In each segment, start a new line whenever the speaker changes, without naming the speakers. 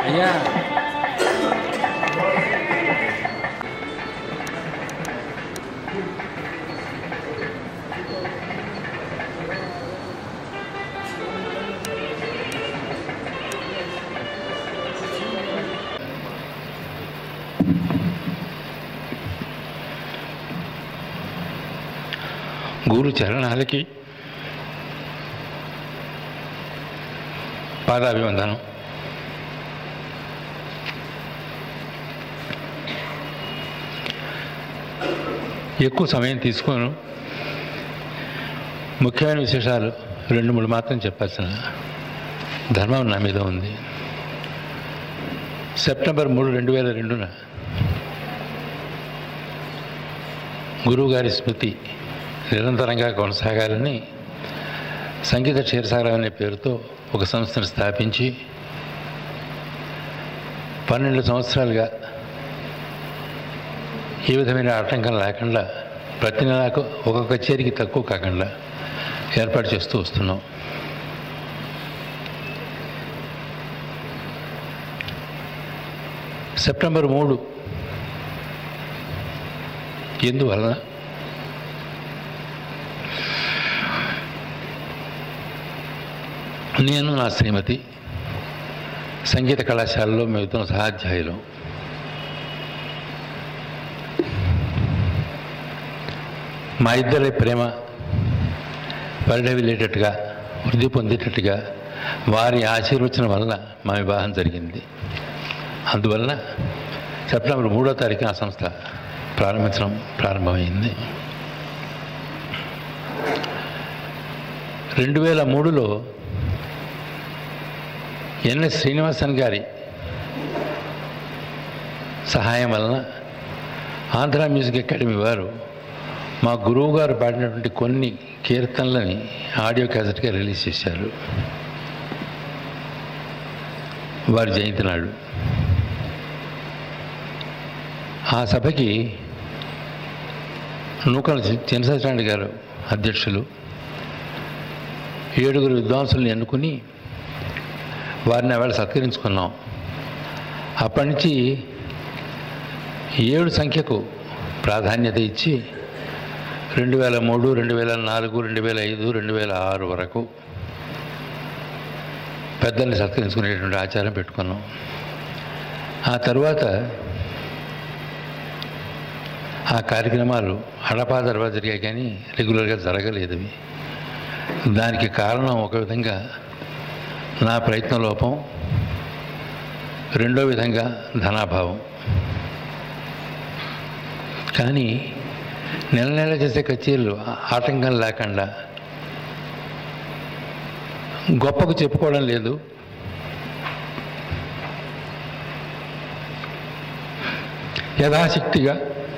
అయ్యా గురు చరణాలకి పాదాభివందనం ఎక్కువ సమయం తీసుకోను ముఖ్యమైన విశేషాలు రెండు మూడు మాత్రం చెప్పాల్సిన ధర్మం నా మీద ఉంది సెప్టెంబర్ మూడు రెండు వేల రెండున గురువుగారి స్మృతి నిరంతరంగా కొనసాగాలని సంగీత క్షీరసాగరం అనే పేరుతో ఒక సంస్థను స్థాపించి పన్నెండు సంవత్సరాలుగా ఏ విధమైన ఆటంకం లేకుండా ప్రతి నెలకు ఒక కచేరీకి తక్కువ కాకుండా ఏర్పాటు చేస్తూ వస్తున్నాం సెప్టెంబర్ మూడు ఎందువలన నేను నా శ్రీమతి సంగీత కళాశాలలో మేమిద్దరం సహాధ్యాయులు మా ఇద్దరి ప్రేమ పరిడవిల్లేటట్టుగా వృద్ధి పొందేటట్టుగా వారి ఆశీర్వచనం వలన మా వివాహం జరిగింది అందువలన సెప్టెంబర్ మూడో తారీఖున ఆ సంస్థ ప్రారంభించడం ప్రారంభమైంది రెండు వేల మూడులో ఎన్ఎస్ శ్రీనివాసన్ గారి సహాయం వలన ఆంధ్ర మ్యూజిక్ అకాడమీ వారు మా గురువు గారు పాడినటువంటి కొన్ని కీర్తనలని ఆడియో క్యాసెట్గా రిలీజ్ చేశారు వారి జయంతి నాడు ఆ సభకి నూకల చిన్నసత్యనారాయణ గారు అధ్యక్షులు ఏడుగురు విద్వాంసుల్ని ఎన్నుకుని వారిని అవాళ సత్కరించుకున్నాం అప్పటి నుంచి ఏడు సంఖ్యకు ప్రాధాన్యత ఇచ్చి రెండు వేల మూడు రెండు వేల నాలుగు రెండు వేల ఐదు రెండు వేల ఆరు వరకు పెద్దల్ని సత్కరించుకునేటువంటి ఆచారం పెట్టుకున్నాం ఆ తర్వాత ఆ కార్యక్రమాలు అడపాదడపా జరిగాయి కానీ రెగ్యులర్గా జరగలేదు అవి దానికి కారణం ఒక విధంగా నా ప్రయత్న లోపం రెండో విధంగా ధనాభావం కానీ నెల నెల చేసే కచేరీలు ఆటంకం లేకుండా గొప్పకు చెప్పుకోవడం లేదు యథాశక్తిగా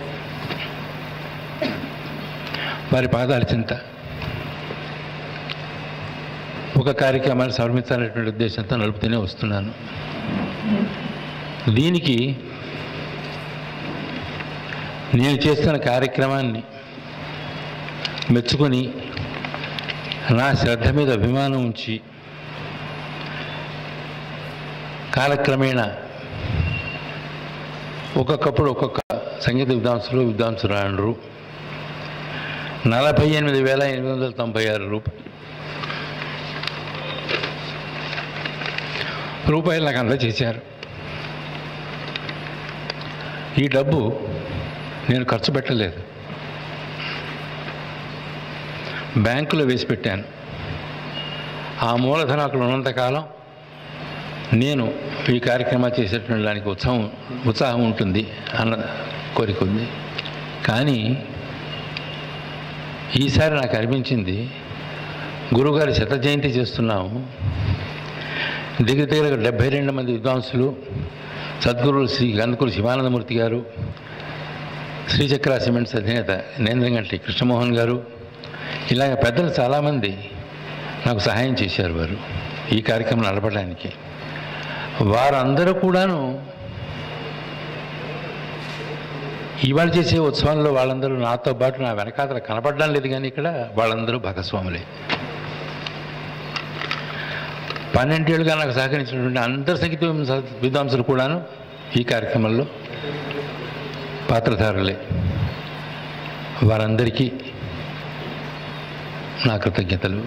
వారి పాదాల చింత ఒక కార్యక్రమాన్ని సమర్పించాలనేటువంటి ఉద్దేశంతో నడుపుతూనే వస్తున్నాను దీనికి నేను చేస్తున్న కార్యక్రమాన్ని మెచ్చుకొని నా శ్రద్ధ మీద అభిమానం ఉంచి కాలక్రమేణా ఒక్కొక్కప్పుడు ఒక్కొక్క సంగీత విద్వాంసులు విద్వాంసురాండ్రు నలభై ఎనిమిది వేల ఎనిమిది వందల తొంభై ఆరు రూపాయలు రూపాయలు నాకు అందజేశారు ఈ డబ్బు నేను ఖర్చు పెట్టలేదు బ్యాంకులో వేసి పెట్టాను ఆ మూలధనం అక్కడ ఉన్నంతకాలం నేను ఈ కార్యక్రమాలు చేసేటువంటి దానికి ఉత్సాహం ఉత్సాహం ఉంటుంది అన్న కోరిక ఉంది కానీ ఈసారి నాకు అనిపించింది గురుగారి శత జయంతి చేస్తున్నాము దగ్గర దగ్గర డెబ్బై రెండు మంది విద్వాంసులు సద్గురువులు శ్రీ గంధకులు శివానందమూర్తి గారు శ్రీచక్ర సిమెంట్స్ అధినేత నేంద్రంగంటి కృష్ణమోహన్ గారు ఇలాగ పెద్దలు చాలామంది నాకు సహాయం చేశారు వారు ఈ కార్యక్రమం నడపడానికి వారందరూ కూడాను ఇవాళ చేసే ఉత్సవంలో వాళ్ళందరూ నాతో పాటు నా వెనకాతల కనపడడం లేదు కానీ ఇక్కడ వాళ్ళందరూ భాగస్వాములే పన్నెండేళ్ళుగా నాకు సహకరించినటువంటి అందరు సంగీత విమర్శ- విద్వాంసులు కూడాను ఈ కార్యక్రమంలో పాత్రధారులే వారందరికీ నా కృతజ్ఞతలు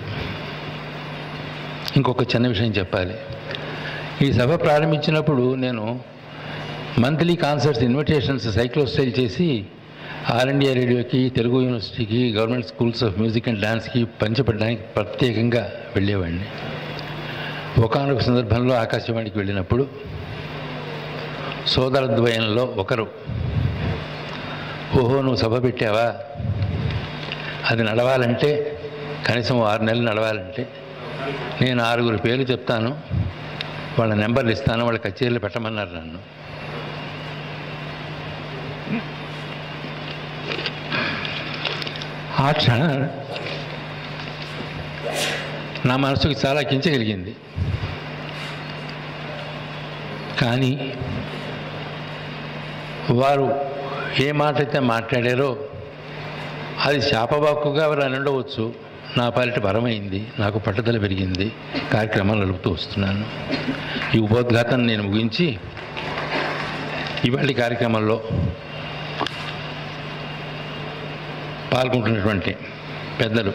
ఇంకొక చిన్న విషయం చెప్పాలి ఈ సభ ప్రారంభించినప్పుడు నేను మంత్లీ కాన్సర్ట్స్ ఇన్విటేషన్స్ సైక్లోస్టైల్ చేసి ఆల్ ఇండియా రేడియోకి తెలుగు యూనివర్సిటీకి government schools of music and డాన్స్కి పంచపడడానికి ప్రత్యేకంగా వెళ్ళేవాడిని ఒకనొక సందర్భంలో ఆకాశవాణికి వెళ్ళినప్పుడు సోదరద్వయంలో ఒకరు ఓహో నువ్వు సభ పెట్టావా అది నడవాలంటే కనీసం ఆరు నెలలు నడవాలంటే నేను ఆరుగురు పేర్లు చెప్తాను వాళ్ళ నెంబర్లు ఇస్తాను వాళ్ళ కచేరీలు పెట్టమన్నారు నన్ను ఆ క్షణ నా మనసుకు చాలా కించగలిగింది కానీ వారు ఏ మాట అయితే మాట్లాడారో అది శాపవాక్కుగా వారు అని ఉండవచ్చు నా పాలిట వరమైంది నాకు పట్టుదల పెరిగింది కార్యక్రమాలు నడుపుతూ వస్తున్నాను ఈ ఉపోద్ఘాతాన్ని నేను ముగించి ఇవాళ కార్యక్రమంలో పాల్గొంటున్నటువంటి పెద్దలు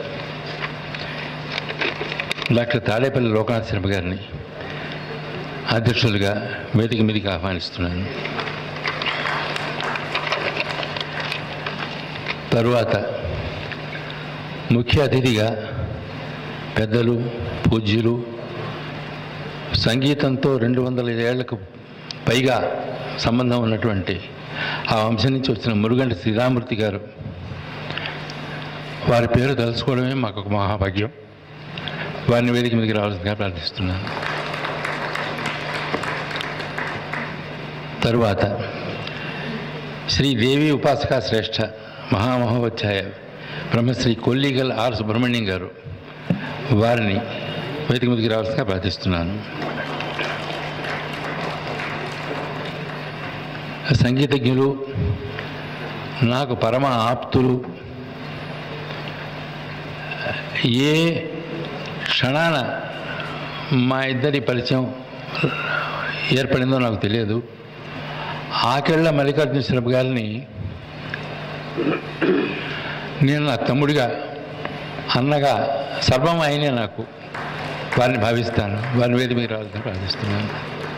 డాక్టర్ తాడేపల్లి లోకనాథ్ శర్మ గారిని అధ్యక్షులుగా వేదిక మీదకి ఆహ్వానిస్తున్నాను తరువాత ముఖ్య అతిథిగా పెద్దలు పూజ్యులు సంగీతంతో రెండు వందల ఏళ్లకు పైగా సంబంధం ఉన్నటువంటి ఆ వంశం నుంచి వచ్చిన మురుగంటి శ్రీరామూర్తి గారు వారి పేరు తెలుసుకోవడమే మాకు ఒక మహాభాగ్యం వారిని వేదిక మీదకి రావాల్సిందిగా ప్రార్థిస్తున్నాను తరువాత శ్రీ దేవి ఉపాసక శ్రేష్ఠ మహామహోపాధ్యాయ బ్రహ్మశ్రీ కొల్లిగల్ ఆర్ సుబ్రహ్మణ్యం గారు వారిని వేదిక మీదకి రావాల్సిందిగా ప్రార్థిస్తున్నాను సంగీతజ్ఞులు నాకు పరమ ఆప్తులు ఏ క్షణాన మా ఇద్దరి పరిచయం ఏర్పడిందో నాకు తెలియదు ఆకేళ్ల మల్లికార్జున శిల్ప గారిని నేను నా తమ్ముడిగా అన్నగా సర్వం అయినే నాకు వారిని భావిస్తాను వారిని వేది మీద రావాలని ప్రార్థిస్తున్నాను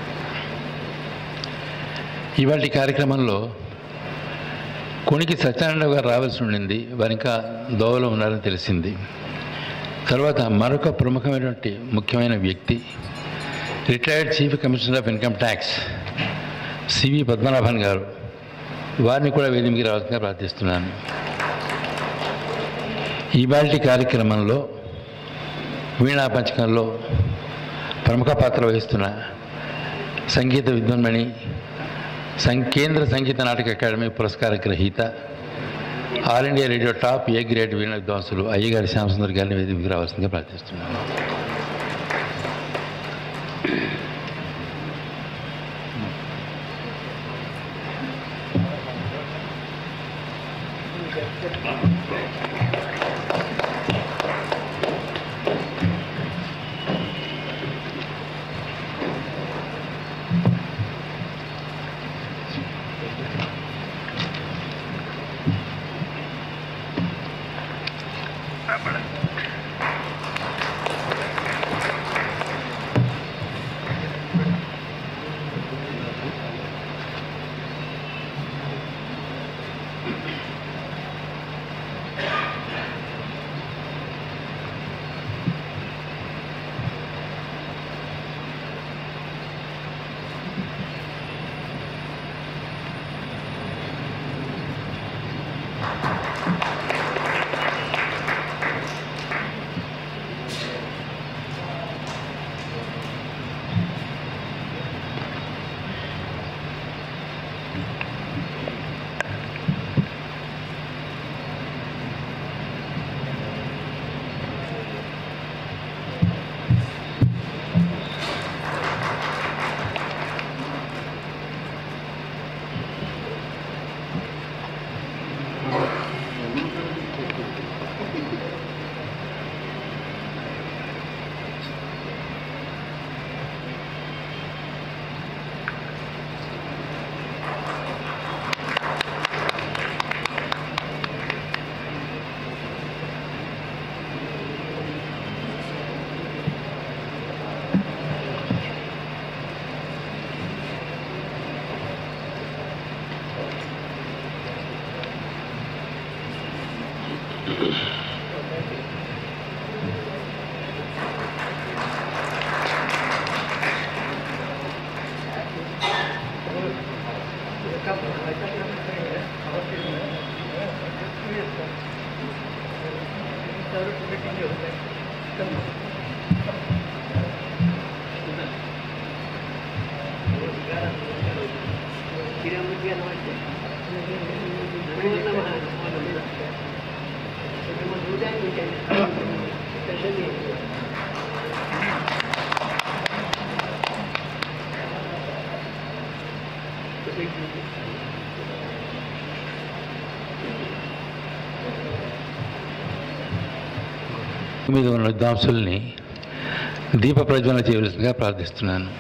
ఇవాళ కార్యక్రమంలో కొనికి సత్యనారాయణ గారు రావాల్సి ఉండింది వారు ఇంకా దోవలో ఉన్నారని తెలిసింది తర్వాత మరొక ప్రముఖమైనటువంటి ముఖ్యమైన వ్యక్తి retired chief commissioner of income tax C V Padmanabhan గారు వారిని కూడా వేదికకి రావాల్సిందిగా ప్రార్థిస్తున్నాను ఇవాళ కార్యక్రమంలో వీణా పంచకంలో ప్రముఖ పాత్ర వహిస్తున్న సంగీత విద్వాన్మణి సం కేంద్ర సంగీత నాటక అకాడమీ పురస్కార గ్రహీత all India radio top A grade veena విద్వాంసులు అయ్యగారి శ్యామసుందర్ గారిని వేదికకి రావాల్సిందిగా ప్రార్థిస్తున్నాను మీద ఉన్న విద్వాంసుల్ని దీప ప్రజ్వలన చేయవలసిందిగా ప్రార్థిస్తున్నాను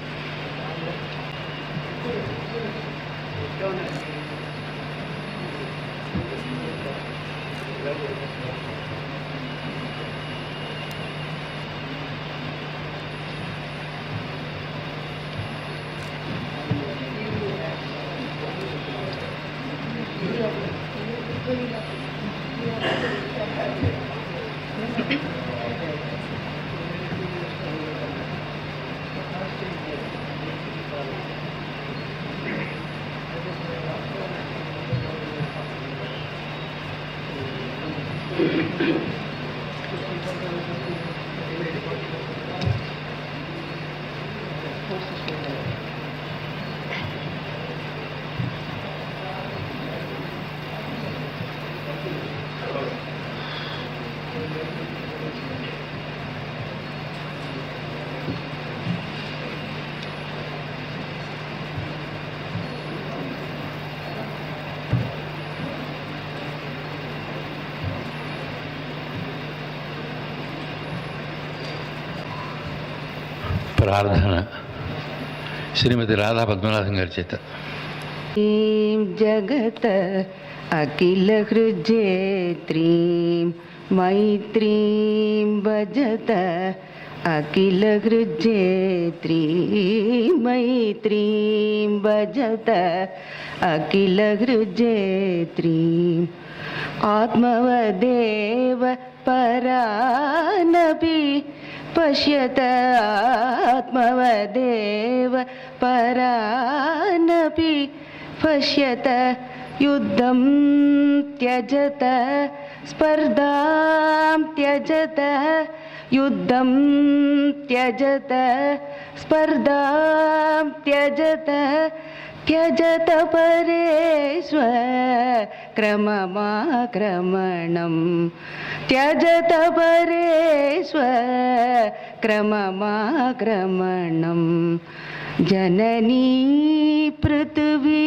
ప్రార్థన శ్రీమతి రాధా పద్మనాథం గారి చేత
ीं जगत अखिलहृजेत्रीं मैत्रीं भजत अखिलहृजेत्रीं मैत्रीं भजत अखिलहृजेत्रीम् आत्मवदेव परानपि पश्यत आत्मवदेव परानपि पश्यत युद्धं त्यजत स्पर्धां त्यजत युद्धं त्यजत स्पर्धां त्यजत त्यजत परेष्व क्रममाक्रमणं त्यजत परेष्व क्रममाक्रमणं जननी पृथ्वी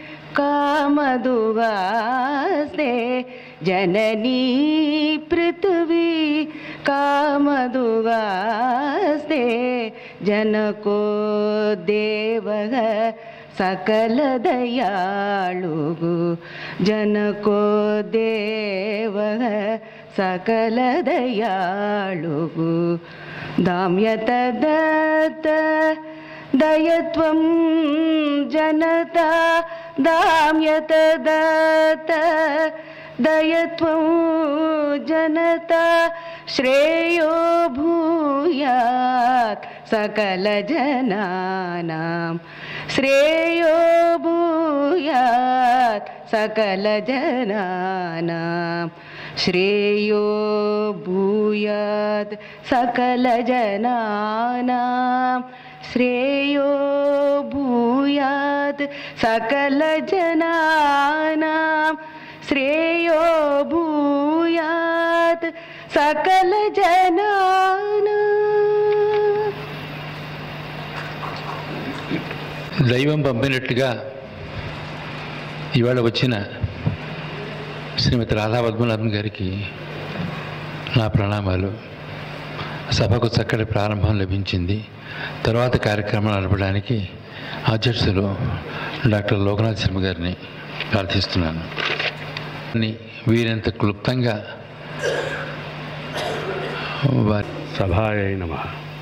कामदुवास्ते जननी पृथ्वी कामदुवास्ते जनको देवः सकलदयाळुगु जनको देवः सकलदयाळुगु दाम्यत दत्त दयत्वं जनता दाम्यत दत्त दयत्वं जनता श्रेयो भूयात् सकलजनानां श्रेयो भूयात् सकलजनानां श्रेयो भूयात् सकलजनानां श्रेयो भूयात् सकलजनानां श्रेयो भूयात् सकलजनानां
దైవం పంపినట్టుగా ఇవాళ వచ్చిన శ్రీమతి రాధా పద్మనాభన్ గారికి నా ప్రణామాలు సభకు చక్కటి ప్రారంభం లభించింది తర్వాత కార్యక్రమం నడపడానికి అధ్యక్షులు డాక్టర్ లోకనాథ్ శర్మ గారిని ప్రార్థిస్తున్నాను అని వీరంత క్లుప్తంగా వారి
సభాయ నమ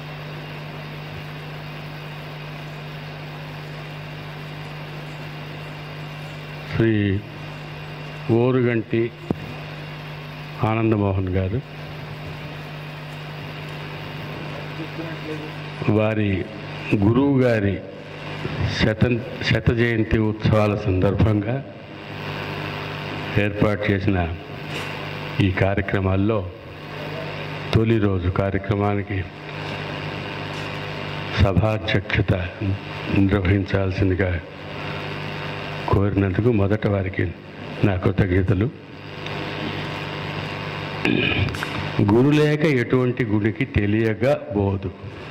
శ్రీ ఓరుగంటి ఆనందమోహన్ గారు వారి గురువు గారి శత శత జయంతి ఉత్సవాల సందర్భంగా ఏర్పాటు చేసిన ఈ కార్యక్రమాల్లో తొలి రోజు కార్యక్రమానికి సభాధ్యక్షత నిర్వహించాల్సిందిగా కోరినందుకు మొదట వారికి నా కృతజ్ఞతలు గురు లేక ఎటువంటి గుడికి తెలియగా బోదు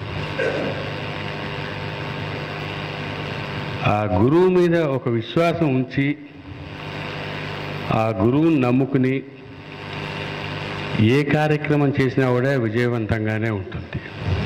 ఆ గురువు మీద ఒక విశ్వాసం ఉంచి ఆ గురువుని నమ్ముకుని ఏ కార్యక్రమం చేసినా కూడా విజయవంతంగానే ఉంటుంది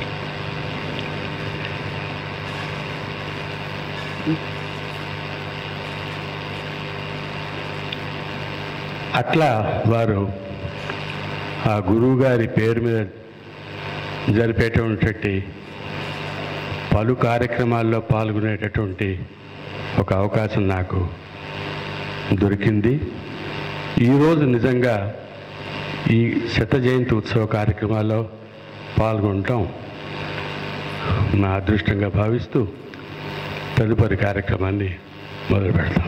అట్లా వారు ఆ గురువు గారి పేరు మీద జరిపేటటువంటి పలు కార్యక్రమాల్లో పాల్గొనేటటువంటి ఒక అవకాశం నాకు దొరికింది ఈరోజు నిజంగా ఈ శత జయంతి ఉత్సవ కార్యక్రమాల్లో పాల్గొనటం నా అదృష్టంగా భావిస్తూ తదుపరి కార్యక్రమాన్ని మొదలు పెడతాం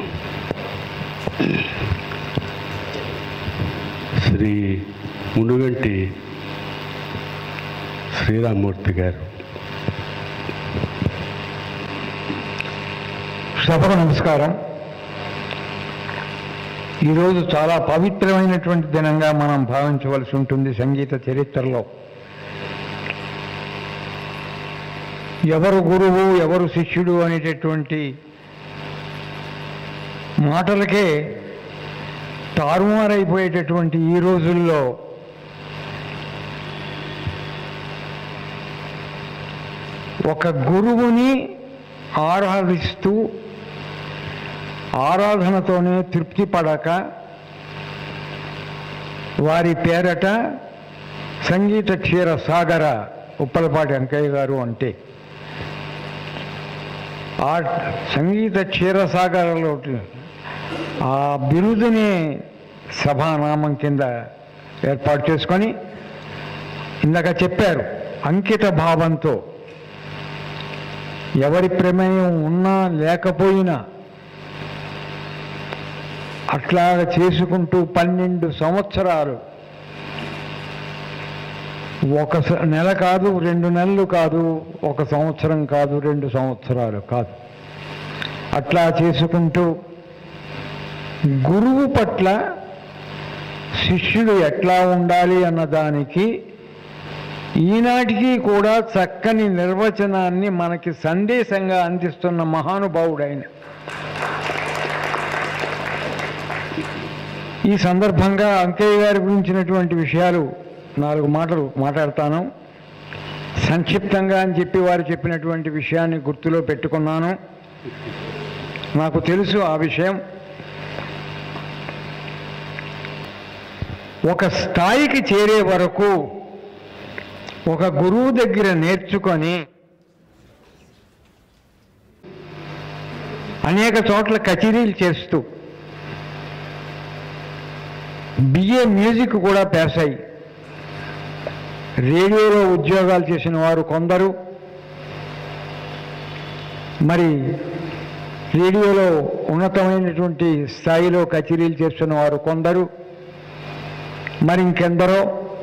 శ్రీ మునుగంటి శ్రీరామ్మూర్తి గారు
సభకు నమస్కారం ఈరోజు చాలా పవిత్రమైనటువంటి దినంగా మనం భావించవలసి ఉంటుంది సంగీత చరిత్రలో ఎవరు గురువు ఎవరు శిష్యుడు అనేటటువంటి మాటలకే తారుమారైపోయేటటువంటి ఈ రోజుల్లో ఒక గురువుని ఆరాధిస్తూ ఆరాధనతోనే తృప్తి పడక వారి పేరట సంగీత క్షీర సాగర ఉప్పలపాటి వెంకయ్య గారు అంటే ఆ సంగీత క్షీరసాగరలో ఆ బిరుదుని సభానామం కింద ఏర్పాటు చేసుకొని ఇందాక చెప్పారు అంకిత భావంతో ఎవరి ప్రమేయం ఉన్నా లేకపోయినా అట్లా చేసుకుంటూ పన్నెండు సంవత్సరాలు ఒక స- నెల కాదు రెండు నెలలు కాదు ఒక సంవత్సరం కాదు రెండు సంవత్సరాలు కాదు అట్లా చేసుకుంటూ గురువు పట్ల శిష్యుడు ఎట్లా ఉండాలి అన్నదానికి ఈనాటికి కూడా చక్కని నిర్వచనాన్ని మనకి సందేశంగా అందిస్తున్న మహానుభావుడైన ఈ సందర్భంగా అంకయ్య గారి గురించినటువంటి విషయాలు నాలుగు మాటలు మాట్లాడతాను సంక్షిప్తంగా అని చెప్పి వారు చెప్పినటువంటి విషయాన్ని గుర్తులో పెట్టుకున్నాను నాకు తెలుసు ఆ విషయం ఒక స్థాయికి చేరే వరకు ఒక గురువు దగ్గర నేర్చుకొని అనేక చోట్ల కచేరీలు చేస్తూ బిఏ మ్యూజిక్ కూడా పాస్ అయ్యి రేడియోలో ఉద్యోగాలు చేసిన వారు కొందరు మరి రేడియోలో ఉన్నతమైనటువంటి స్థాయిలో కచేరీలు చేస్తున్న వారు కొందరు మరి ఇంకెందరో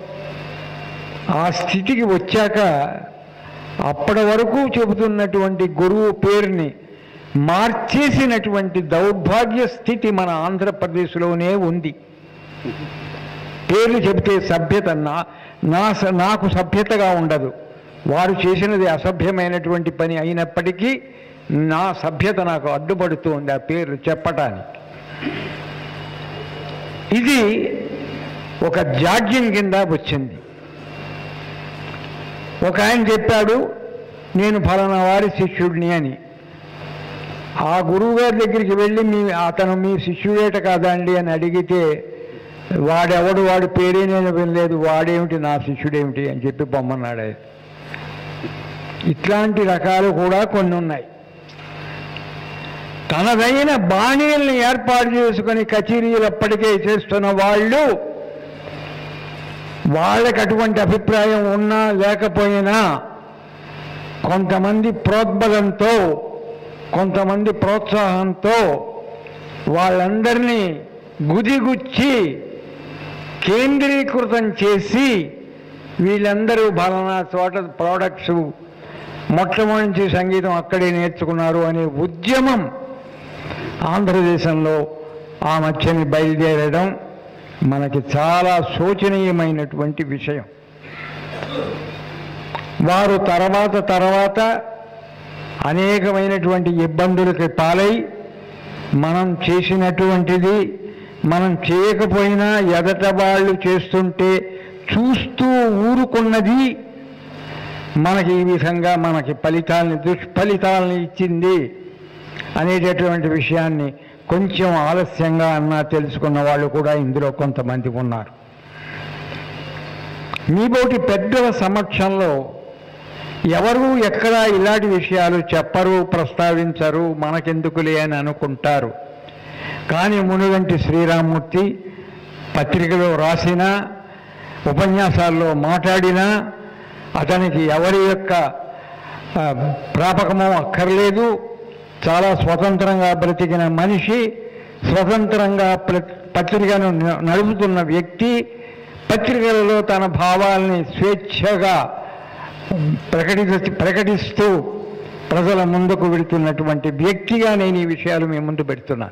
ఆ స్థితికి వచ్చాక అప్పటి వరకు చెబుతున్నటువంటి గురువు పేరుని మార్చేసినటువంటి దౌర్భాగ్య స్థితి మన ఆంధ్రప్రదేశ్లోనే ఉంది పేర్లు చెబితే సభ్యత నా నా స- నాకు సభ్యతగా ఉండదు వారు చేసినది అసభ్యమైనటువంటి పని అయినప్పటికీ నా సభ్యత నాకు అడ్డుపడుతుంది ఆ పేర్లు చెప్పటానికి ఇది ఒక జాడ్యం కింద వచ్చింది ఒక ఆయన చెప్పాడు నేను ఫలానా వారి శిష్యుడిని అని ఆ గురువు గారి దగ్గరికి వెళ్ళి మీ అతను మీ శిష్యుడేట కాదా అండి అని అడిగితే వాడెవడు వాడి పేరే నేను వినలేదు వాడేమిటి నా శిష్యుడేమిటి అని చెప్పి పొమ్మన్నాడు ఆయన. ఇట్లాంటి రకాలు కూడా కొన్ని ఉన్నాయి తనదైన బాణీల్ని ఏర్పాటు చేసుకొని కచేరీలు అప్పటికే చేస్తున్న వాళ్ళు వాళ్ళకి అటువంటి అభిప్రాయం ఉన్నా లేకపోయినా కొంతమంది ప్రోద్బలంతో కొంతమంది ప్రోత్సాహంతో వాళ్ళందరినీ గుదిగుచ్చి కేంద్రీకృతం చేసి వీళ్ళందరూ ఫలానా చోట ప్రోడక్ట్స్ మొట్టమొదటి సంగీతం అక్కడే నేర్చుకున్నారు అనే ఉద్యమం ఆంధ్రదేశంలో ఆ మధ్యని బయలుదేరడం మనకి చాలా శోచనీయమైనటువంటి విషయం వారు తర్వాత తర్వాత అనేకమైనటువంటి ఇబ్బందులకి పాలై మనం చేసినటువంటిది మనం చేయకపోయినా ఎదట వాళ్ళు చేస్తుంటే చూస్తూ ఊరుకున్నది మనకి ఈ విధంగా మనకి ఫలితాలని దుష్ఫలితాలని ఇచ్చింది అనేటటువంటి విషయాన్ని కొంచెం ఆలస్యంగా అన్నా తెలుసుకున్న వాళ్ళు కూడా ఇందులో కొంతమంది ఉన్నారు మీబోటి పెద్దల సమక్షంలో ఎవరు ఎక్కడ ఇలాంటి విషయాలు చెప్పరు ప్రస్తావించరు మనకెందుకులే అని అనుకుంటారు కానీ మునుగంటి శ్రీరామూర్తి పత్రికలో రాసిన ఉపన్యాసాల్లో మాట్లాడినా అతనికి ఎవరి యొక్క ఆ, ప్రాపకమో అక్కర్లేదు చాలా స్వతంత్రంగా బ్రతికిన మనిషి స్వతంత్రంగా ప్ర- పత్రికను న- నడుపుతున్న వ్యక్తి పత్రికలలో తన భావాల్ని స్వేచ్ఛగా ప్రకటి ప్రకటిస్తూ ప్రజల ముందుకు వెళుతున్నటువంటి వ్యక్తిగా నేను ఈ విషయాలు మీ ముందు పెడుతున్నాను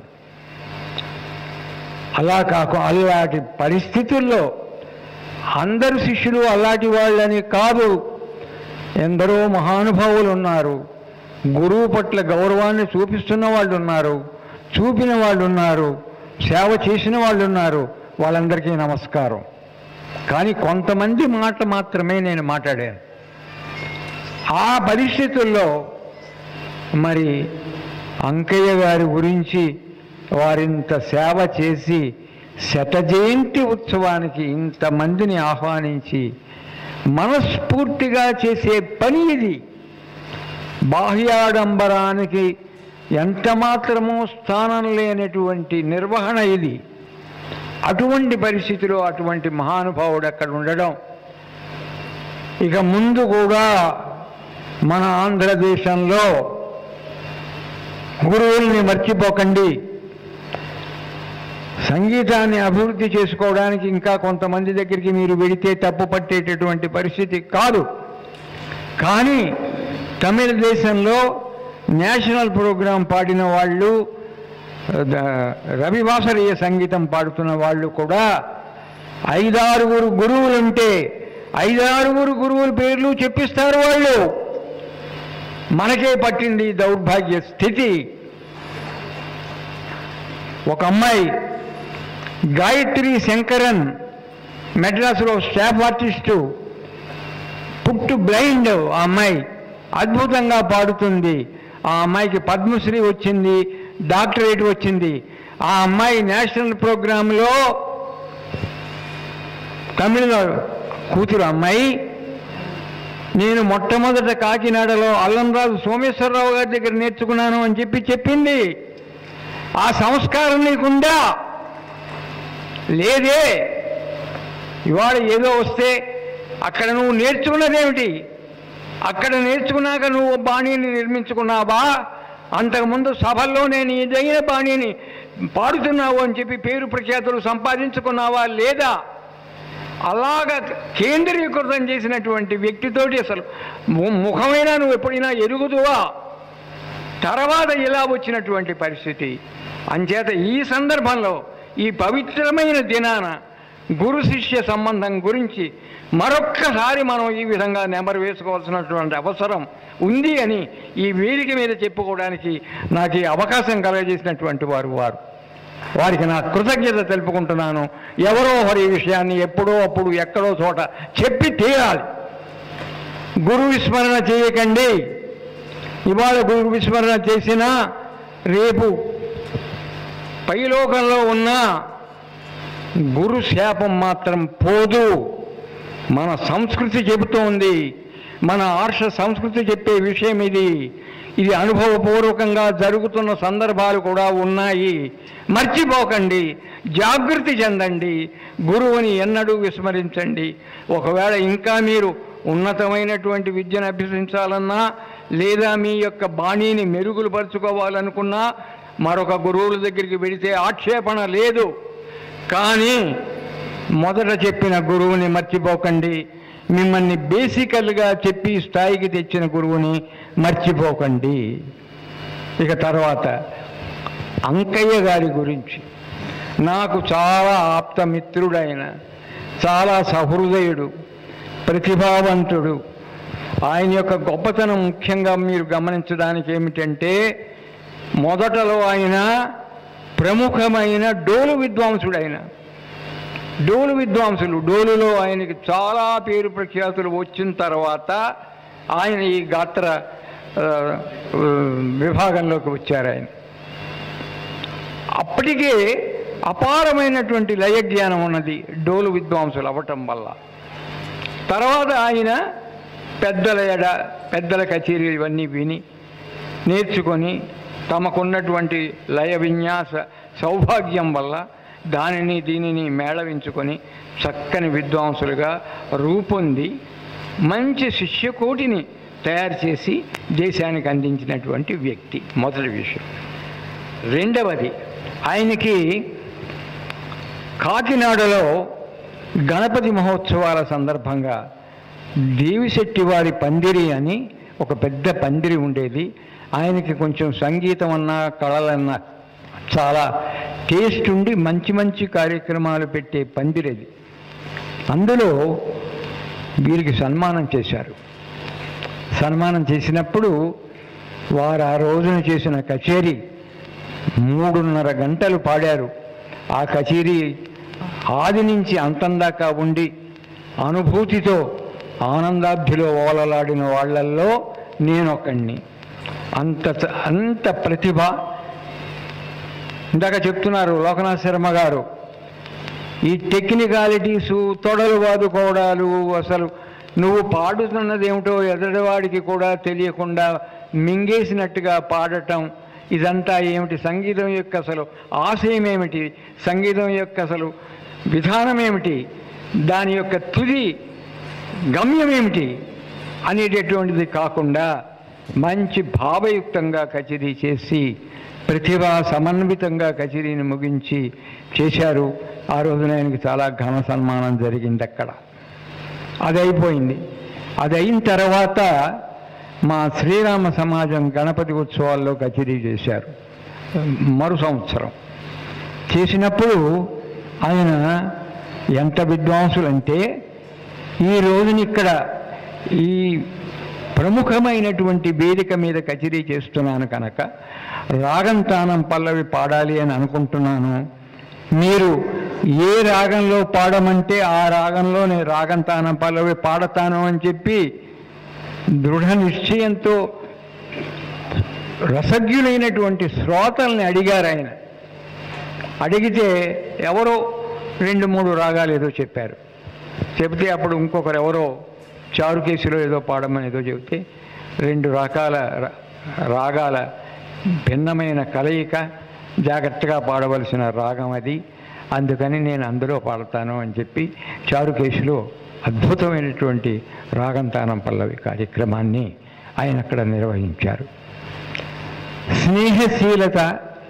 అలా కాకు అలాంటి పరిస్థితుల్లో అందరు శిష్యులు అలాంటి వాళ్ళని కాదు ఎందరో మహానుభావులు ఉన్నారు గురువు పట్ల గౌరవాన్ని చూపిస్తున్న వాళ్ళు ఉన్నారు చూపిన వాళ్ళు ఉన్నారు సేవ చేసిన వాళ్ళు ఉన్నారు వాళ్ళందరికీ నమస్కారం కానీ కొంతమంది మాట మాత్రమే నేను మాట్లాడాను ఆ పరిస్థితుల్లో మరి అంకయ్య గారి గురించి వారింత సేవ చేసి శత జయంతి ఉత్సవానికి ఇంతమందిని ఆహ్వానించి మనస్ఫూర్తిగా చేసే పని ఇది బాహ్యాడంబరానికి ఎంత మాత్రమూ స్థానం లేనటువంటి నిర్వహణ ఇది అటువంటి పరిస్థితిలో అటువంటి మహానుభావుడు అక్కడ ఉండడం ఇక ముందు కూడా మన ఆంధ్రదేశంలో గురువుల్ని మర్చిపోకండి సంగీతాన్ని అభివృద్ధి చేసుకోవడానికి ఇంకా కొంతమంది దగ్గరికి మీరు వెడితే తప్పు పట్టేటటువంటి పరిస్థితి కాదు కానీ తమిళ దేశంలో నేషనల్ ప్రోగ్రాం పాడిన వాళ్ళు ద- రవివాసరీయ సంగీతం పాడుతున్న వాళ్ళు కూడా ఐదారుగురు గురువులుంటే ఐదారుగురు గురువుల పేర్లు చెప్పిస్తారు వాళ్ళు మనకే పట్టింది ఈ దౌర్భాగ్య స్థితి ఒక అమ్మాయి గాయత్రి శంకరన్ మెడ్రాస్లో స్టాఫ్ ఆర్టిస్టు పుట్టు బ్లైండ్ ఆ అమ్మాయి అద్భుతంగా పాడుతుంది ఆ అమ్మాయికి పద్మశ్రీ వచ్చింది డాక్టరేట్ వచ్చింది ఆ అమ్మాయి నేషనల్ ప్రోగ్రాంలో తమిళనాడు కూతురు అమ్మాయి నేను మొట్టమొదట కాకినాడలో అల్లంరాజు సోమేశ్వరరావు గారి దగ్గర నేర్చుకున్నాను అని చెప్పి చెప్పింది ఆ సంస్కారం నీకుందా లేదే ఇవాళ ఏదో వస్తే అక్కడ నువ్వు నేర్చుకున్నదేమిటి అక్కడ నేర్చుకున్నాక నువ్వు బాణీని నిర్మించుకున్నావా అంతకుముందు సభల్లో నేను ఇదైన బాణీని పాడుతున్నావు అని చెప్పి పేరు ప్రఖ్యాతులు సంపాదించుకున్నావా లేదా అలాగ కేంద్రీకృతం చేసినటువంటి వ్యక్తితోటి అసలు ము- ముఖమైనా నువ్వు ఎప్పుడైనా ఎరుగుదువా తర్వాత ఇలా వచ్చినటువంటి పరిస్థితి అంచేత ఈ సందర్భంలో ఈ పవిత్రమైన దినాన గురు శిష్య సంబంధం గురించి మరొక్కసారి మనం ఈ విధంగా నెంబర్ వేసుకోవాల్సినటువంటి అవసరం ఉంది అని ఈ వేదిక మీద చెప్పుకోవడానికి నాకు ఈ అవకాశం కలగజేసినటువంటి వారు వారు వారికి నా కృతజ్ఞత తెలుపుకుంటున్నాను ఎవరో ఒకరి ఈ విషయాన్ని ఎప్పుడో అప్పుడు ఎక్కడో చోట చెప్పి తీరాలి గురు విస్మరణ చేయకండి ఇవాళ గురు విస్మరణ చేసినా రేపు పైలోకంలో ఉన్న గురు శాపం మాత్రం పోదు మన సంస్కృతి చెబుతోంది మన ఆర్ష సంస్కృతి చెప్పే విషయం ఇది ఇది అనుభవపూర్వకంగా జరుగుతున్న సందర్భాలు కూడా ఉన్నాయి మర్చిపోకండి జాగృతి చెందండి గురువుని ఎన్నడూ విస్మరించండి ఒకవేళ ఇంకా మీరు ఉన్నతమైనటువంటి విద్యను అభ్యసించాలన్నా లేదా మీ యొక్క బాణీని మెరుగులు పరుచుకోవాలనుకున్నా మరొక గురువుల దగ్గరికి వెళితే ఆక్షేపణ లేదు కానీ మొదట చెప్పిన గురువుని మర్చిపోకండి మిమ్మల్ని బేసికల్గా చెప్పి ఈ స్థాయికి తెచ్చిన గురువుని మర్చిపోకండి ఇక తర్వాత అంకయ్య గారి గురించి నాకు చాలా ఆప్తమిత్రుడైన చాలా సహృదయుడు ప్రతిభావంతుడు ఆయన యొక్క గొప్పతనం ముఖ్యంగా మీరు గమనించడానికి ఏమిటంటే మొదటలో ఆయన ప్రముఖమైన డోలు విద్వాంసుడైన డోలు విద్వాంసులు డోలులో ఆయనకి చాలా పేరు ప్రఖ్యాతులు వచ్చిన తర్వాత ఆయన ఈ గాత్ర ఆ, ఆ, విభాగంలోకి వచ్చారు ఆయన అప్పటికే అపారమైనటువంటి లయ జ్ఞానం ఉన్నది డోలు విద్వాంసులు అవ్వటం వల్ల తర్వాత ఆయన పెద్దల ఎడ పెద్దల కచేరీలు ఇవన్నీ విని నేర్చుకొని తమకున్నటువంటి లయ విన్యాస సౌభాగ్యం వల్ల దానిని దీనిని మేళవించుకొని చక్కని విద్వాంసులుగా రూపొంది మంచి శిష్యకోటిని తయారు చేసి దేశానికి అందించినటువంటి వ్యక్తి మొదటి విషయం రెండవది ఆయనకి కాకినాడలో గణపతి మహోత్సవాల సందర్భంగా దేవిశెట్టి వారి పందిరి అని ఒక పెద్ద పందిరి ఉండేది ఆయనకి కొంచెం సంగీతం అన్నా కళలన్నా చాలా టేస్ట్ ఉండి మంచి మంచి కార్యక్రమాలు పెట్టే పందిరేది అందులో వీరికి సన్మానం చేశారు సన్మానం చేసినప్పుడు వారు ఆ రోజున చేసిన కచేరీ మూడున్నర గంటలు పాడారు ఆ కచేరీ ఆది నుంచి అంతం దాకా ఉండి అనుభూతితో ఆనందాబ్ధిలో ఓలలాడిన వాళ్ళల్లో నేనొకణ్ణి అంత అంత ప్రతిభ ఇందాక చెప్తున్నారు లోకనాథ్ శర్మ గారు ఈ టెక్నికాలిటీసు తొడలు వాదుకోవడాలు అసలు నువ్వు పాడుతున్నది ఏమిటో ఎదటివాడికి కూడా తెలియకుండా మింగేసినట్టుగా పాడటం ఇదంతా ఏమిటి సంగీతం యొక్క అసలు ఆశయం ఏమిటి సంగీతం యొక్క అసలు విధానం ఏమిటి దాని యొక్క తుది గమ్యం ఏమిటి అనేటటువంటిది కాకుండా మంచి భావయుక్తంగా కచేరీ చేసి ప్రతిభా సమన్వితంగా కచేరీని ముగించి చేశారు ఆ రోజున ఆయనకి చాలా ఘన సన్మానం జరిగింది అక్కడ అది అయిపోయింది అది అయిన తర్వాత మా శ్రీరామ సమాజం గణపతి ఉత్సవాల్లో కచేరీ చేశారు మరు సంవత్సరం చేసినప్పుడు ఆయన ఎంత విద్వాంసులంటే ఈ రోజున ఇక్కడ ఈ ప్రముఖమైనటువంటి వేదిక మీద కచేరీ చేస్తున్నాను కనుక రాగం తానం పల్లవి పాడాలి అని అనుకుంటున్నాను మీరు ఏ రాగంలో పాడమంటే ఆ రాగంలో నేను రాగం తానం పల్లవి పాడతాను అని చెప్పి దృఢ నిశ్చయంతో రసజ్ఞులైనటువంటి శ్రోతల్ని అడిగారు ఆయన అడిగితే ఎవరో రెండు మూడు రాగాలు ఏదో చెప్పారు చెబితే అప్పుడు ఇంకొకరు ఎవరో చారుకేసిలో ఏదో పాడమని ఏదో చెబితే రెండు రకాల ర- రాగాల భిన్నమైన కలయిక జాగ్రత్తగా పాడవలసిన రాగం అది అందుకని నేను అందులో పాడతాను అని చెప్పి చారుకేశిలో అద్భుతమైనటువంటి రాగంతానం పల్లవి కార్యక్రమాన్ని ఆయన అక్కడ నిర్వహించారు స్నేహశీలత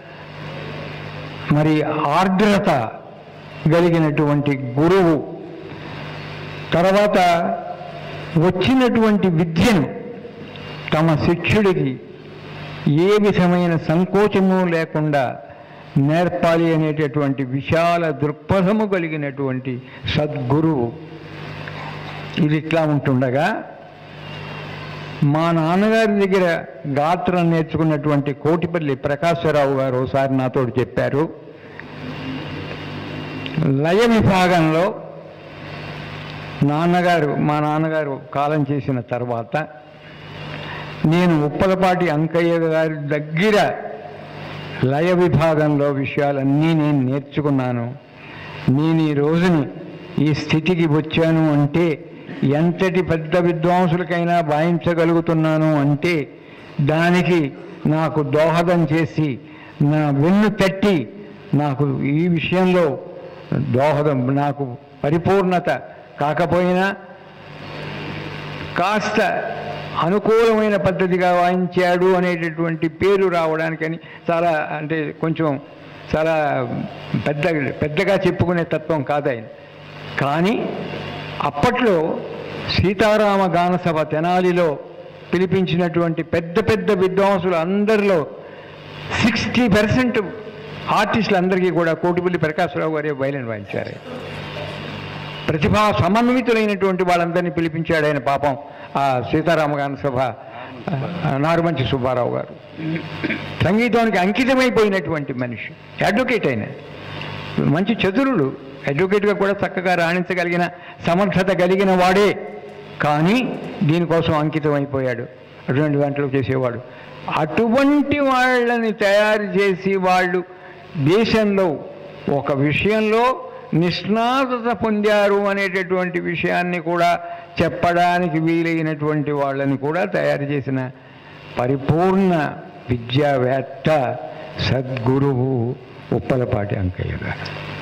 మరి ఆర్ద్రత కలిగినటువంటి గురువు తర్వాత వచ్చినటువంటి విద్యను తమ శిష్యుడికి ఏ విధమైన సంకోచము లేకుండా నేర్పాలి అనేటటువంటి విశాల దృక్పథము కలిగినటువంటి సద్గురువు ఇది ఇట్లా ఉంటుండగా మా నాన్నగారి దగ్గర గాత్రం నేర్చుకున్నటువంటి కోటిపల్లి ప్రకాశ్వరరావు గారు ఒకసారి నాతో చెప్పారు లయ విభాగంలో నాన్నగారు మా నాన్నగారు కాలం చేసిన తర్వాత నేను ఉప్పలపాటి అంకయ్య గారి దగ్గర లయ విభాగంలో విషయాలన్నీ నేను నేర్చుకున్నాను నేను ఈ రోజుని ఈ స్థితికి వచ్చాను అంటే ఎంతటి పెద్ద విద్వాంసులకైనా భావించగలుగుతున్నాను అంటే దానికి నాకు దోహదం చేసి నా వెన్ను తట్టి నాకు ఈ విషయంలో దోహదం నాకు పరిపూర్ణత కాకపోయినా కాస్త అనుకూలమైన పద్ధతిగా వాయించాడు అనేటటువంటి పేరు రావడానికని చాలా అంటే కొంచెం చాలా పెద్ద పెద్దగా చెప్పుకునే తత్వం కాదు ఆయన కానీ అప్పట్లో సీతారామ గాన సభ తెనాలిలో పిలిపించినటువంటి పెద్ద పెద్ద విద్వాంసులు అందరిలో సిక్స్టీ పర్సెంట్ ఆర్టిస్టులందరికీ కూడా కోటిపల్లి ప్రకాశ్రావు గారే వైలిన్ వాయించారు ప్రతిభా సమన్వితులైనటువంటి వాళ్ళందరినీ పిలిపించాడు ఆయన పాపం ఆ సీతారామ గాన సభ ఆ, నారుమంచి సుబ్బారావు గారు సంగీతానికి అంకితమైపోయినటువంటి మనిషి అడ్వకేట్ అయిన మంచి చతురుడు అడ్వకేట్గా కూడా చక్కగా రాణించగలిగిన సమర్థత కలిగిన వాడే కానీ దీనికోసం అంకితం అయిపోయాడు అటువంటి దాంట్లో చేసేవాడు అటువంటి వాళ్ళని తయారు చేసి వాళ్ళు దేశంలో ఒక విషయంలో నిష్ణాతత పొందారు అనేటటువంటి విషయాన్ని కూడా చెప్పడానికి వీలైనటువంటి వాళ్ళని కూడా తయారు చేసిన పరిపూర్ణ విద్యావేత్త సద్గురువు ఉప్పలపాటి అంకయ్య గారు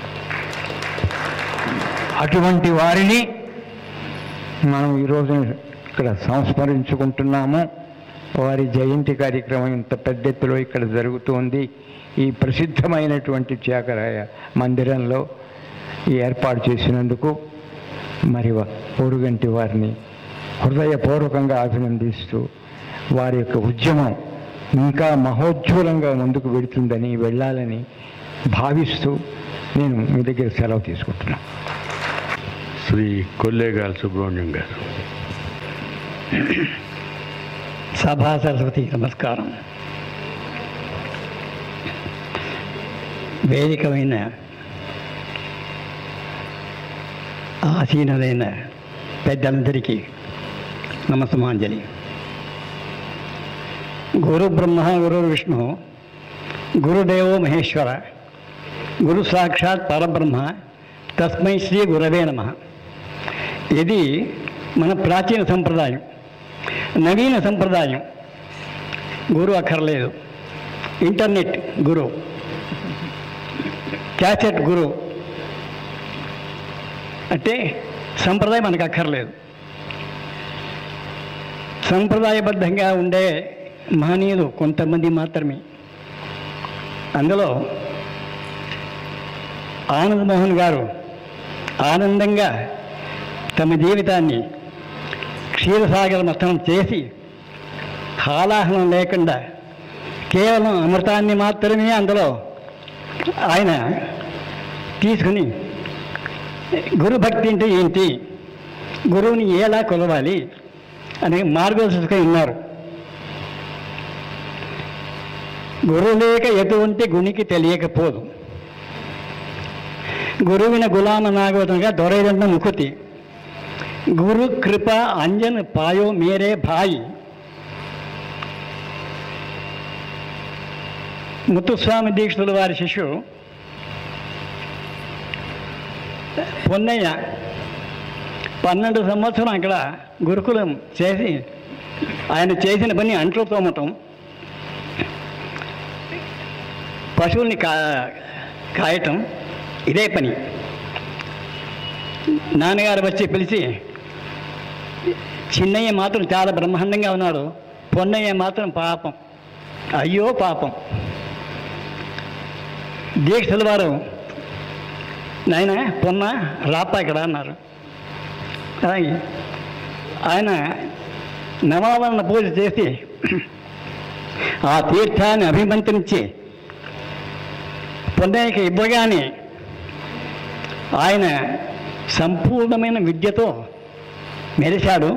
అటువంటి వారిని మనం ఈరోజు ఇక్కడ సంస్మరించుకుంటున్నాము వారి జయంతి కార్యక్రమం ఇంత పెద్ద ఎత్తులో ఇక్కడ జరుగుతోంది ఈ ప్రసిద్ధమైనటువంటి త్యాగరాయ మందిరంలో ఈ ఏర్పాటు చేసినందుకు మరి వా- పోరుగంటి వారిని హృదయపూర్వకంగా అభినందిస్తూ వారి యొక్క ఉద్యమం ఇంకా మహోజ్వలంగా ముందుకు వెడుతుందని వెళ్ళాలని భావిస్తూ నేను మీ దగ్గర సెలవు తీసుకుంటున్నాను
శ్రీ కొల్లేగాల్ సుబ్రహ్మణ్యం గారు
సభా సరస్వతి నమస్కారం వేదికమైన ఆసీనులైన పెద్దలందరికీ నమస్మాంజలి గురు బ్రహ్మ గురు విష్ణు గురుదేవో మహేశ్వర గురు సాక్షాత్ పరబ్రహ్మ తస్మై శ్రీ గురవే నమ ఇది మన ప్రాచీన సంప్రదాయం నవీన సంప్రదాయం గురు అక్కర్లేదు ఇంటర్నెట్ గురు క్యాసెట్ గురు అంటే సంప్రదాయం మనకు అక్కర్లేదు సంప్రదాయబద్ధంగా ఉండే మహనీయులు కొంతమంది మాత్రమే అందులో ఆనంద్ మోహన్ గారు ఆనందంగా తమ జీవితాన్ని క్షీరసాగర మథనం చేసి హాలాహలం లేకుండా కేవలం అమృతాన్ని మాత్రమే అందులో ఆయన తీసుకుని గురుభక్తి అంటే ఏంటి గురువుని ఎలా కొలవాలి అనే మార్గదర్శకం ఉన్నారు గురువు లేక ఎటువంటి గునికి తెలియకపోదు గురువిన గులామ నాగవతంగా దొరైదండ ముకుతి గురు కృప అంజన్ పాయో మేరే భాయి ముత్తుస్వామి దీక్షితుల వారి శిష్యుడు పొన్నయ్య పన్నెండు సంవత్సరం అక్కడ గురుకులం చేసి ఆయన చేసిన పని అంట్లు తోమటం పశువుల్ని కా కాయటం ఇదే పని నాన్నగారు వచ్చి పిలిచి చిన్నయ్య మాత్రం చాలా బ్రహ్మాండంగా ఉన్నాడు పొన్నయ్య మాత్రం పాపం అయ్యో పాపం దీక్షల వారు నాయన పొన్న రాపా ఇక్కడ అన్నారు అలాగే ఆయన నవావరణ పూజ చేసి ఆ తీర్థాన్ని అభిమంత్రించి పొన్నయ్యకి ఇవ్వగానే ఆయన సంపూర్ణమైన విద్యతో మెరిశాడు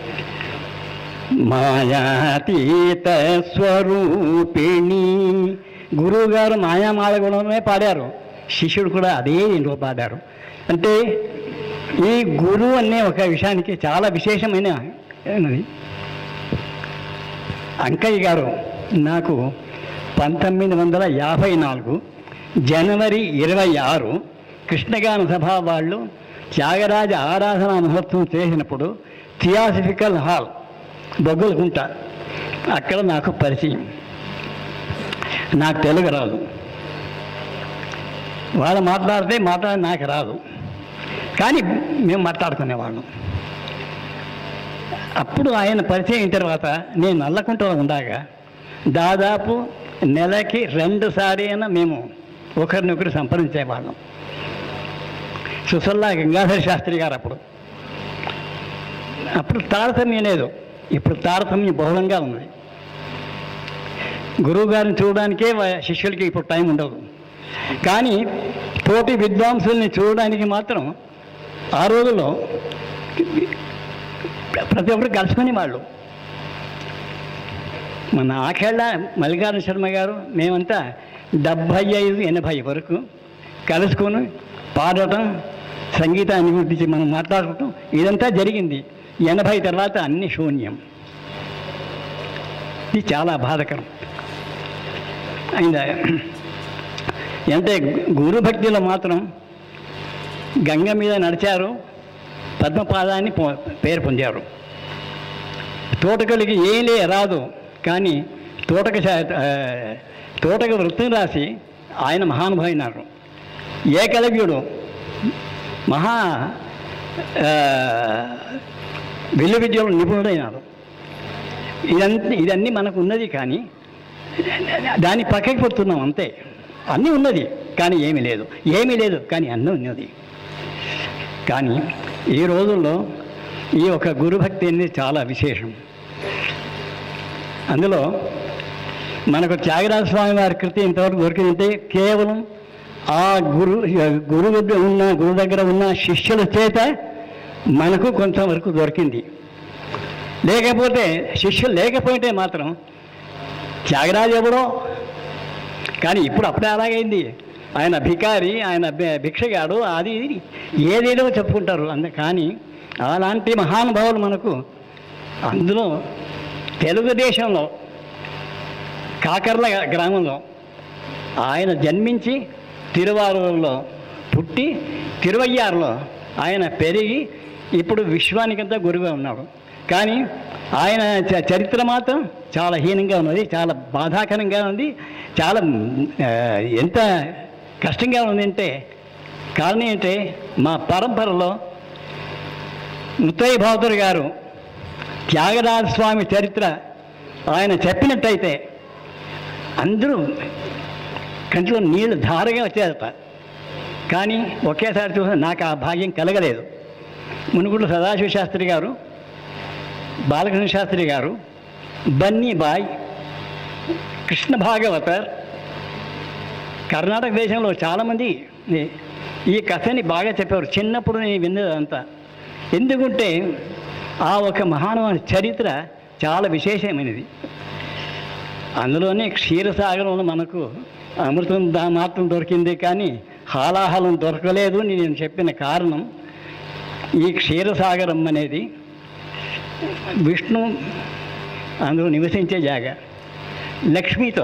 మాయాతీత స్వరూపిణి గురువు గారు మాయామాల గుణమే పాడారు శిష్యుడు కూడా అదే ఇంట్లో పాడారు అంటే ఈ గురువు అనే ఒక విషయానికి చాలా విశేషమైన అయినది. అంకయ్య గారు నాకు పంతొమ్మిది వందల యాభై నాలుగు జనవరి ఇరవై ఆరు కృష్ణగాన సభ వాళ్ళు త్యాగరాజ ఆరాధన మహోత్సవం చేసినప్పుడు థియాసిఫికల్ హాల్ బొగ్గులకుంట అక్కడ నాకు పరిచయం నాకు తెలుగు రాదు వాళ్ళు మాట్లాడితే మాట్లాడి నాకు రాదు కానీ మేము మాట్లాడుకునేవాళ్ళం అప్పుడు ఆయన పరిచయం అయిన తర్వాత నేను నల్లకుంటలో ఉండాగా దాదాపు నెలకి రెండు సారి అయినా మేము ఒకరినొకరు సంప్రదించేవాళ్ళం సుసల్లా గంగాధర శాస్త్రి గారు అప్పుడు అప్పుడు తారతమ్యం లేదు ఇప్పుడు తారతమ్యం బహుళంగా ఉంది గురువు గారిని చూడడానికే వా- శిష్యులకి ఇప్పుడు టైం ఉండదు కానీ తోటి విద్వాంసుల్ని చూడడానికి మాత్రం ఆ రోజుల్లో ప్రతి ఒక్కరు కలుసుకునే వాళ్ళు మన ఆఖేళ్ళ మల్లికార్జున శర్మ గారు మేమంతా డెబ్భై ఐదు ఎనభై వరకు కలుసుకొని పాడటం సంగీతాన్ని గురించి మనం మాట్లాడుకోవటం ఇదంతా జరిగింది ఎనభై తర్వాత అన్ని శూన్యం ఇది చాలా బాధకరం అయిందా అంటే గురు భక్తిలో మాత్రం గంగ మీద నడిచారు పద్మపాదాన్ని పొ- పేరు పొందారు తోటకలికి ఏలే రాదు కానీ తోటక శా- ఆ, తోటక వృత్తం రాసి ఆయన మహానుభావినారు ఏకలవ్యుడు మహా ఆ, విల్లు విద్యలో నిపుణుడైనారు ఇదంతా ఇదన్నీ మనకు ఉన్నది కానీ దాన్ని పక్కకి పెడుతున్నాం అంతే అన్నీ ఉన్నది కానీ ఏమీ లేదు ఏమీ లేదు కానీ అన్నీ ఉన్నది కానీ ఈ రోజుల్లో ఈ యొక్క గురుభక్తి అనేది చాలా విశేషం అందులో మనకు త్యాగరాజ స్వామి వారి కృతి ఇంతవరకు దొరికిందంటే కేవలం ఆ గురు గురువు దగ్గర ఉన్న గురువు దగ్గర ఉన్న శిష్యుల చేత మనకు కొంతవరకు దొరికింది లేకపోతే శిష్యులు లేకపోతే మాత్రం త్యాగరాజు ఎవడో కానీ ఇప్పుడు అప్పుడే అలాగైంది ఆయన భికారి ఆయన భి- భిక్షగాడు అది ఇది ఏదేదో చెప్పుకుంటారు అంద కానీ అలాంటి మహానుభావులు మనకు అందులో తెలుగుదేశంలో కాకర్ల గ్రామంలో ఆయన జన్మించి తిరువారూరులో పుట్టి తిరువయ్యారులో ఆయన పెరిగి ఇప్పుడు విశ్వానికంతా గురువుగా ఉన్నాడు కానీ ఆయన చ- చరిత్ర మాత్రం చాలా హీనంగా ఉన్నది చాలా బాధాకరంగా ఉంది చాలా ఆ, ఎంత కష్టంగా ఉంది అంటే కారణం ఏంటంటే మా పరంపరలో ముత్తయ్య భావతుడు గారు త్యాగరాజ స్వామి చరిత్ర ఆయన చెప్పినట్టయితే అందరూ కంట్లో నీళ్లు ధారగా వచ్చేదట కానీ ఒకేసారి చూసిన నాకు ఆ భాగ్యం కలగలేదు మునుగుడు సదాశివ శాస్త్రి గారు బాలకృష్ణ శాస్త్రి గారు బన్నీ బాయ్ కృష్ణ భాగవతర్ కర్ణాటక దేశంలో చాలామంది ఈ- ఈ కథని బాగా చెప్పారు చిన్నప్పుడు నేను విన్నదంతా ఎందుకంటే ఆ ఒక మహానుభావుని చరిత్ర చాలా విశేషమైనది అందులోనే క్షీరసాగరంలో మనకు అమృతం దా మాత్రం దొరికింది కానీ హాలాహలం దొరకలేదు అని నేను చెప్పిన కారణం ఈ క్షీరసాగరం అనేది విష్ణు అందులో నివసించే జాగ లక్ష్మితో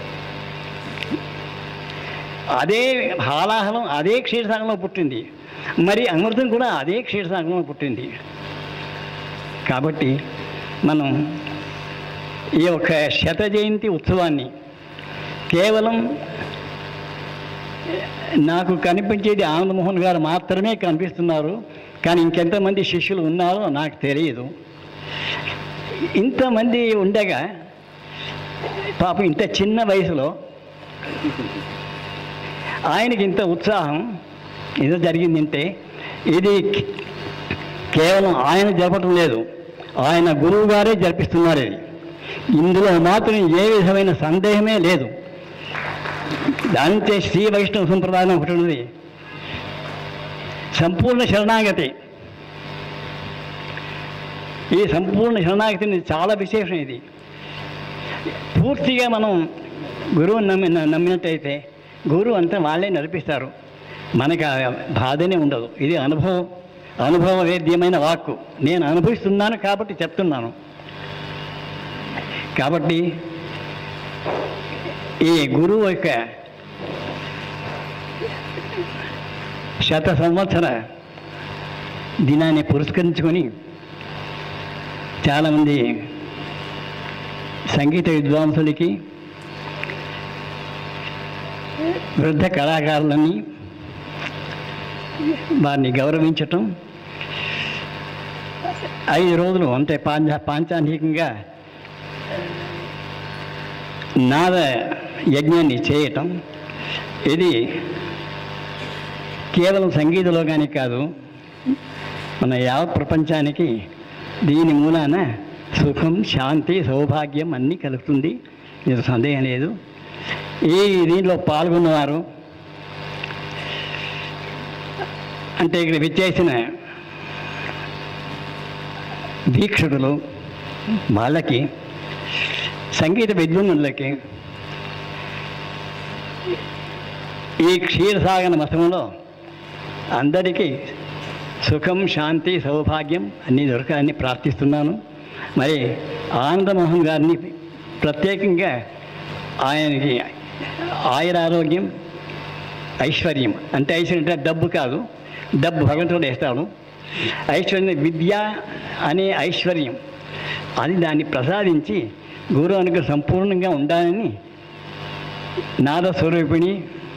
అదే హాలాహలం అదే క్షీరసాగరంలో పుట్టింది మరి అమృతం కూడా అదే క్షీరసాగరంలో పుట్టింది కాబట్టి మనం ఈ యొక్క శత జయంతి ఉత్సవాన్ని కేవలం నాకు కనిపించేది ఆనందమోహన్ గారు మాత్రమే కనిపిస్తున్నారు కానీ ఇంకెంతమంది శిష్యులు ఉన్నారో నాకు తెలియదు ఇంతమంది ఉండగా పాపం ఇంత చిన్న వయసులో ఆయనకి ఇంత ఉత్సాహం ఏదో జరిగిందంటే ఇది కే- కేవలం ఆయన జరపటం లేదు ఆయన గురువు గారే జరిపిస్తున్నారు ఇది ఇందులో మాత్రం ఏ విధమైన సందేహమే లేదు దాంతే శ్రీ వైష్ణవ సంప్రదాయం ఒకటి ఉన్నది సంపూర్ణ శరణాగతి ఈ సంపూర్ణ శరణాగతిని చాలా విశేషం ఇది పూర్తిగా మనం గురువుని నమ్మి నమ్మినట్టయితే గురువు అంతా వాళ్ళే నడిపిస్తారు మనకి ఆ బాధనే ఉండదు ఇది అనుభవం అనుభవ వేద్యమైన వాక్కు నేను అనుభవిస్తున్నాను కాబట్టి చెప్తున్నాను కాబట్టి ఈ గురువు యొక్క శత సంవత్సర దినాన్ని పురస్కరించుకొని చాలామంది సంగీత విద్వాంసులకి వృద్ధ కళాకారులని వారిని గౌరవించటం ఐదు రోజులు అంటే పాంచ పాంచాంగికంగా నాద యజ్ఞాన్ని చేయటం ఇది కేవలం సంగీతలోగానే కాదు మన యావత్ ప్రపంచానికి దీని మూలాన సుఖం శాంతి సౌభాగ్యం అన్నీ కలుగుతుంది ఇది సందేహం లేదు ఈ దీంట్లో పాల్గొన్నవారు అంటే ఇక్కడ విచ్చేసిన దీక్షుడులు వాళ్ళకి సంగీత విద్వానులకి ఈ క్షీరసాగన మతంలో అందరికీ సుఖం శాంతి సౌభాగ్యం అన్నీ దొరకాలని ప్రార్థిస్తున్నాను మరి ఆనందమోహన్ గారిని ప్రత్యేకంగా ఆయనకి ఆయుర ఆరోగ్యం ఐశ్వర్యం అంటే ఐశ్వర్యం అంటే డబ్బు కాదు డబ్బు భగవంతుడు వేస్తాడు ఐశ్వర్యం విద్య అనే ఐశ్వర్యం అది దాన్ని ప్రసాదించి గురువు అనుగ్రహం సంపూర్ణంగా ఉండాలని నాద స్వరూపిణి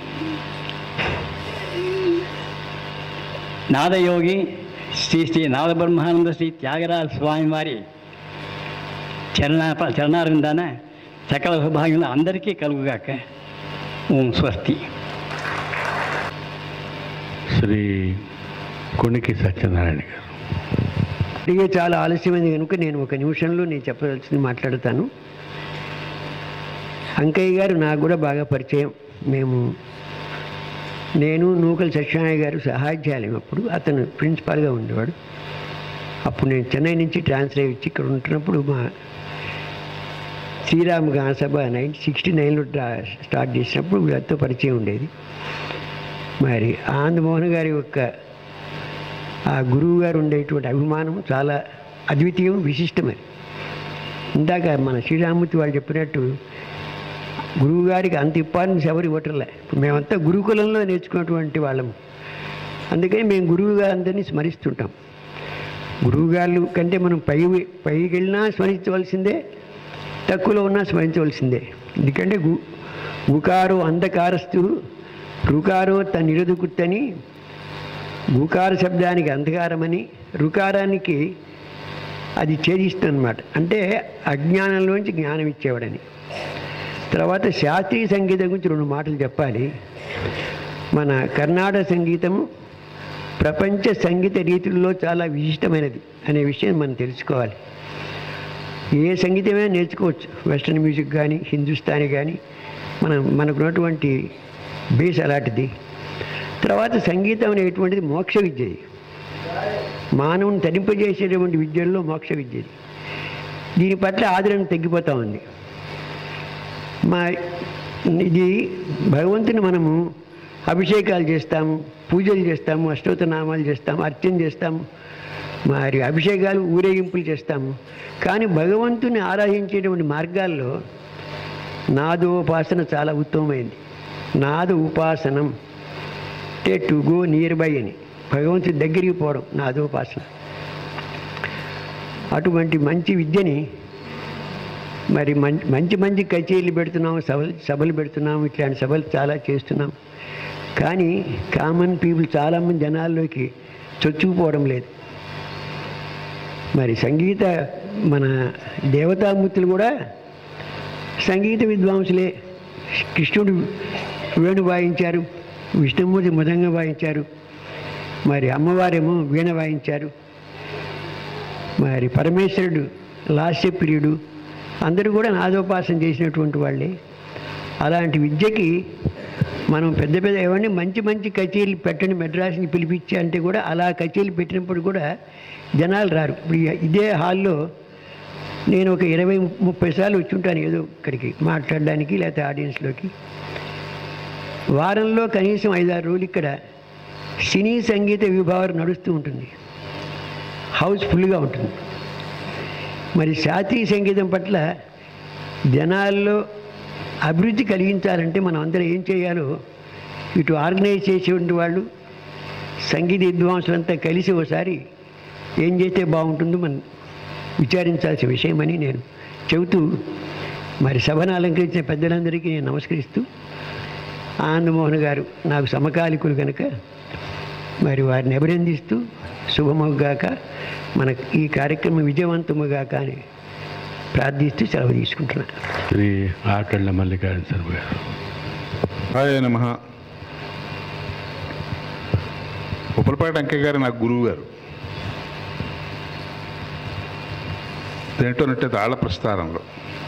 నాదయోగి శ్రీ శ్రీ నాద బ్రహ్మానంద శ్రీ త్యాగరాజ స్వామి వారి చరణ చరణారందాన సకల సౌభాగ్యంలో అందరికీ కలుగుగాక ఓం స్వస్తి
శ్రీ కొనికి సత్యనారాయణ గారు
అడిగే చాలా ఆలస్యమైంది కనుక నేను ఒక నిమిషంలో నేను చెప్పవలసింది మాట్లాడతాను అంకయ్య గారు నాకు కూడా బాగా పరిచయం మేము నేను నూకల సత్యనారాయణ గారు సహాధ్యాలయం అప్పుడు అతను ప్రిన్సిపాల్గా ఉండేవాడు అప్పుడు నేను చెన్నై నుంచి ట్రాన్స్ఫర్ అయ్యి వచ్చి ఇక్కడ ఉంటున్నప్పుడు మా శ్రీరామ గానసభ నైన్టీన్ సిక్స్టీ నైన్లో స్టార్ట్ చేసినప్పుడు వీళ్ళతో పరిచయం ఉండేది మరి ఆనందమోహన్ గారి యొక్క ఆ గురువు గారు ఉండేటువంటి అభిమానం చాలా అద్వితీయం విశిష్టమని ఇందాక మన శ్రీరామూర్తి వాళ్ళు చెప్పినట్టు గురువు గారికి అంత ఇంపార్టెన్స్ ఎవరు ఇవ్వటంలే ఇప్పుడు మేమంతా గురుకులంలో నేర్చుకున్నటువంటి వాళ్ళము అందుకని మేము గురువుగా అందరినీ స్మరిస్తుంటాం గురువుగారు కంటే మనం పై పైకి వెళ్ళినా స్మరించవలసిందే తక్కువలో ఉన్నా స్మరించవలసిందే ఎందుకంటే గు గుకారో అంధకారస్తు రుకారో తన నిరదుకుత్తని గుకార శబ్దానికి అంధకారమని రుకారానికి అది ఛేదిస్తుందన్నమాట అంటే అజ్ఞానంలోంచి జ్ఞానం ఇచ్చేవాడని తర్వాత శాస్త్రీయ సంగీతం గురించి రెండు మాటలు చెప్పాలి మన కర్ణాటక సంగీతము ప్రపంచ సంగీత రీతుల్లో చాలా విశిష్టమైనది అనే విషయం మనం తెలుసుకోవాలి ఏ సంగీతమైనా నేర్చుకోవచ్చు వెస్ట్రన్ మ్యూజిక్ కానీ హిందుస్థానీ కానీ మనం మనకున్నటువంటి బేస్ అలాంటిది తర్వాత సంగీతం అనేటువంటిది మోక్ష విద్య ఇది. మానవుని తరింపజేసేటువంటి విద్యల్లో మోక్ష విద్య ఇది. దీని పట్ల ఆదరణ తగ్గిపోతూ ఉంది మా ఇది భగవంతుని మనము అభిషేకాలు చేస్తాము పూజలు చేస్తాము అష్టోత్తర నామాలు చేస్తాము అర్చన చేస్తాము మరి అభిషేకాలు ఊరేగింపులు చేస్తాము కానీ భగవంతుని ఆరాధించేటువంటి మార్గాల్లో నాదోపాసన చాలా ఉత్తమమైంది నాద ఉపాసనం అంటే టు గో నియర్ బై అని భగవంతుడి దగ్గరికి పోవడం నాదోపాసన అటువంటి మంచి విద్యని మరి మంచి మంచి మంచి కచేరీలు పెడుతున్నాం సభలు సభలు పెడుతున్నాం ఇట్లాంటి సభలు చాలా చేస్తున్నాం కానీ కామన్ పీపుల్ చాలామంది జనాల్లోకి చొచ్చుకుపోవడం లేదు మరి సంగీత మన దేవతామూర్తులు కూడా సంగీత విద్వాంసులే కృష్ణుడు వేణు వాయించారు విష్ణుమూర్తి మృదంగం వాయించారు మరి అమ్మవారేమో వీణ వాయించారు మరి పరమేశ్వరుడు లాస్య ప్రియుడు అందరూ కూడా నాదోపాసన చేసినటువంటి వాళ్ళే అలాంటి విద్యకి మనం పెద్ద పెద్ద ఏమన్నా మంచి మంచి కచేరీలు పెట్టని మెడ్రాస్ని పిలిపించి అంటే కూడా అలా కచేరీలు పెట్టినప్పుడు కూడా జనాలు రారు ఇప్పుడు ఈ- ఇదే హాల్లో నేను ఒక ఇరవై ముప్పై సార్లు వచ్చి ఉంటాను ఏదో ఇక్కడికి మాట్లాడడానికి లేకపోతే ఆడియన్స్లోకి వారంలో కనీసం ఐదారు రోజులు ఇక్కడ సినీ సంగీత విభాగం నడుస్తూ ఉంటుంది హౌస్ ఫుల్గా ఉంటుంది మరి శాస్త్రీయ సంగీతం పట్ల జనాల్లో అభివృద్ధి కలిగించాలంటే మనం అందరం ఏం చేయాలో ఇటు ఆర్గనైజ్ చేసేటువంటి వాళ్ళు సంగీత విద్వాంసులంతా కలిసి ఒకసారి ఏం చేస్తే బాగుంటుందో మనం విచారించాల్సిన విషయమని నేను చెబుతూ మరి సభను అలంకరించిన పెద్దలందరికీ నేను నమస్కరిస్తూ ఆనందమోహన్ గారు నాకు సమకాలికులు కనుక మరి వారిని అభినందిస్తూ శుభమవుగాక మన ఈ కార్యక్రమం విజయవంతముగాక అని ప్రార్థిస్తూ సెలవు తీసుకుంటున్నాను
శ్రీ ఆకళ్ళ మల్లికార్జున శర్మ గారు
హాయ్ నమ ఉప్పలపాటి అంకయ్య గారు నాకు గురువు గారు దేంటోనంటే తాళ ప్రస్థానంలో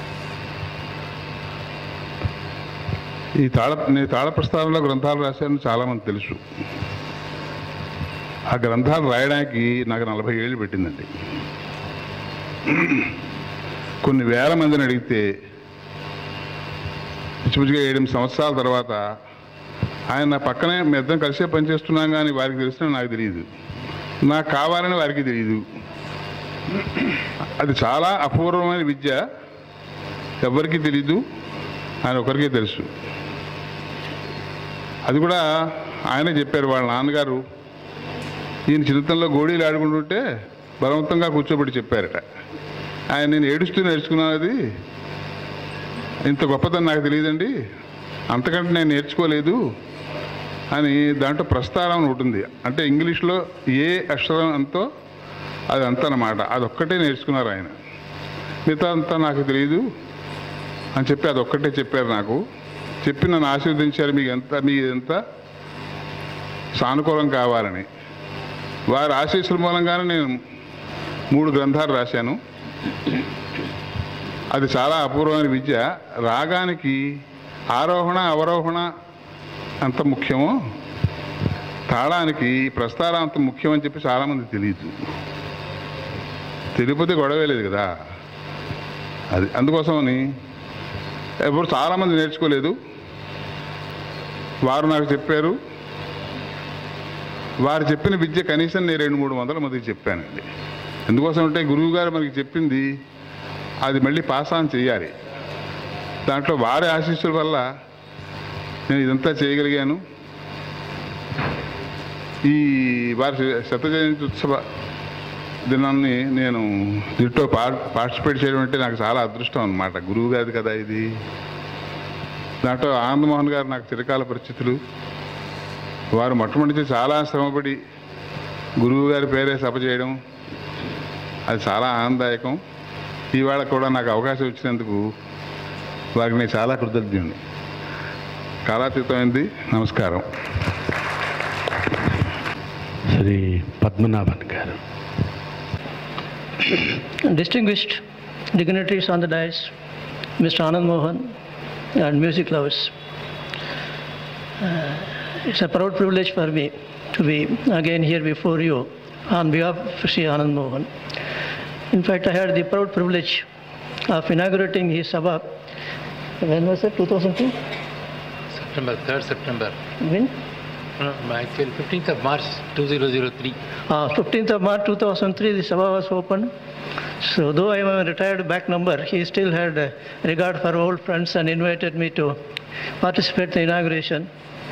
ఈ తాళ నేను తాళ ప్రస్థానంలో గ్రంథాలు రాశాను చాలామంది తెలుసు ఆ గ్రంథాలు రాయడానికి నాకు నలభై ఏళ్ళు పెట్టిందండి కొన్ని వేల మందిని అడిగితే పిచ్చిపిచ్చిగా ఏడెనిమిది సంవత్సరాల తర్వాత ఆయన నా పక్కనే మీ ఇద్దరం కలిసే పనిచేస్తున్నాం కానీ వారికి తెలిసిన నాకు తెలియదు నాకు కావాలని వారికి తెలియదు అది చాలా అపూర్వమైన విద్య ఎవరికి తెలీదు ఆయన ఒకరికే తెలుసు అది కూడా ఆయనే చెప్పారు వాళ్ళ నాన్నగారు ఈయన చిన్నతనంలో గోళీలు ఆడుకుంటుంటే బలవంతంగా కూర్చోబెట్టి చెప్పారట ఆయన నేను ఏడుస్తూ నేర్చుకున్నాను అది ఇంత గొప్పదని నాకు తెలియదండి అంతకంటే నేను నేర్చుకోలేదు అని దాంట్లో ప్రస్తావన అని ఉంటుంది అంటే ఇంగ్లీష్లో ఏ అక్షరం అంతో అది అంత అన్నమాట అది ఒక్కటే నేర్చుకున్నారు ఆయన మిగతా అంతా నాకు తెలియదు అని చెప్పి అది ఒక్కటే చెప్పారు నాకు చెప్పి నన్ను ఆశీర్వదించారు మీకు ఎంత మీ ఎంత సానుకూలం కావాలని వారి ఆశీస్సుల మూలంగానే నేను మూడు గ్రంథాలు రాశాను అది చాలా అపూర్వమైన విద్య రాగానికి ఆరోహణ అవరోహణ అంత ముఖ్యమో తాళానికి ప్రస్తారం అంత ముఖ్యం అని చెప్పి చాలామంది తెలియదు తెలియకపోతే గొడవే లేదు కదా అది అందుకోసమని ఎవరు చాలామంది నేర్చుకోలేదు వారు నాకు చెప్పారు వారు చెప్పిన విద్య కనీసం నేను రెండు మూడు వందల మందికి చెప్పానండి ఎందుకోసం అంటే గురువు గారు మనకి చెప్పింది అది మళ్ళీ పాస్ ఆన్ చేయాలి దాంట్లో వారి ఆశీస్సుల వల్ల నేను ఇదంతా చేయగలిగాను ఈ వారి శత జయంతి ఉత్సవ దినాన్ని నేను దీంట్లో పార్టిసిపేట్ చేయడం అంటే నాకు చాలా అదృష్టం అనమాట గురువు గారిది కదా ఇది దాంట్లో ఆనందమోహన్ గారు నాకు చిరకాల పరిస్థితులు వారు మొట్టమొదటి చాలా శ్రమపడి గురువు గారి పేరే సభ చేయడం అది చాలా ఆనందదాయకం ఇవాళ కూడా నాకు అవకాశం ఇచ్చినందుకు వారికి నేను చాలా కృతజ్ఞుని కాలాతీతమైంది నమస్కారం
శ్రీ పద్మనాభన్ గారు
distinguished dignitaries on the dais, Mr. Anand Mohan, and music lovers. Uh, it's a proud privilege for me to be again here before you on behalf of Sri Anand Mohan. In fact, I had the proud privilege of inaugurating his sabha. When was it? 2002?
September, 3rd September.
When?
No, actually 15th of March 2003.
Uh, 15th of March 2003, the Sabha was opened. So though I am a retired back number, he still had uh, regard for old friends and invited me to participate in the inauguration.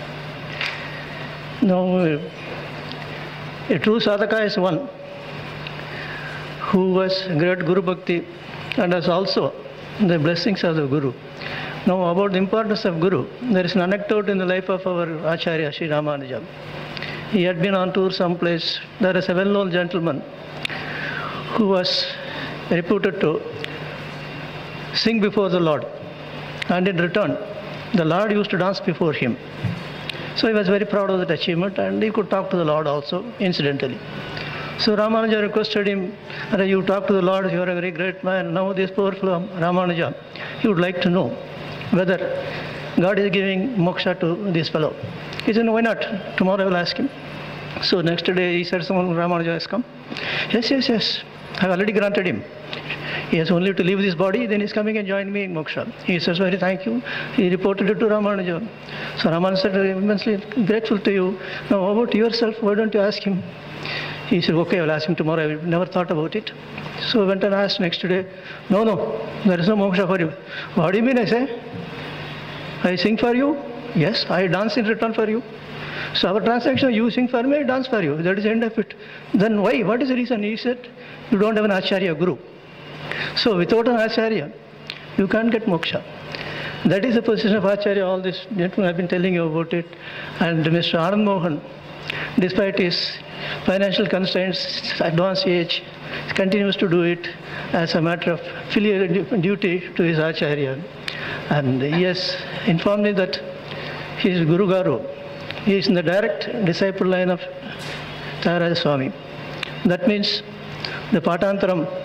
Now, uh, a true sadhaka is one who was great Guru Bhakti and has also the blessings of the Guru. Now, about the importance of Guru, there is an anecdote in the life of our Acharya, Sri Ramanuja. He had been on tour someplace. There is a well known gentleman who was reputed to sing before the Lord. And in return, the Lord used to dance before him. So he was very proud of that achievement and he could talk to the Lord also, incidentally. So Ramanuja requested him, "Arey, You talk to the Lord, you are a very great man. Now, this poor fellow, Ramanuja, he would like to know whether God is giving moksha to this fellow. He said, "No, Why not? Tomorrow I will ask him. So next day he said, Someone Ramanuja has come. Yes, yes, yes. I have already granted him. He has only to leave this body, then he's coming and join me in moksha. He says, Very thank you. He reported it to Ramanuja. So Ramanuja said, "I'm immensely grateful to you. Now, how about yourself? Why don't you ask him? He said, Okay, I will ask him tomorrow. I never thought about it. So I went and asked next day, No, no, there is no moksha for you. What do you mean? I say, I sing for you. Yes, I dance in return for you. So our transaction, you sing for me, I dance for you. That is the end of it. Then why? What is the reason? He said, You don't have an acharya guru. So without an acharya, you can't get moksha. That is the position of acharya. All this gentlemen have been telling you about it. And Mr. Anand Mohan, despite his financial constraints, advanced age, continues to do it as a matter of filial du- duty to his acharya. And he has informed me that he is Guru Garu. He is in the direct disciple line of Tyagaraja Swami. That means the Patantaram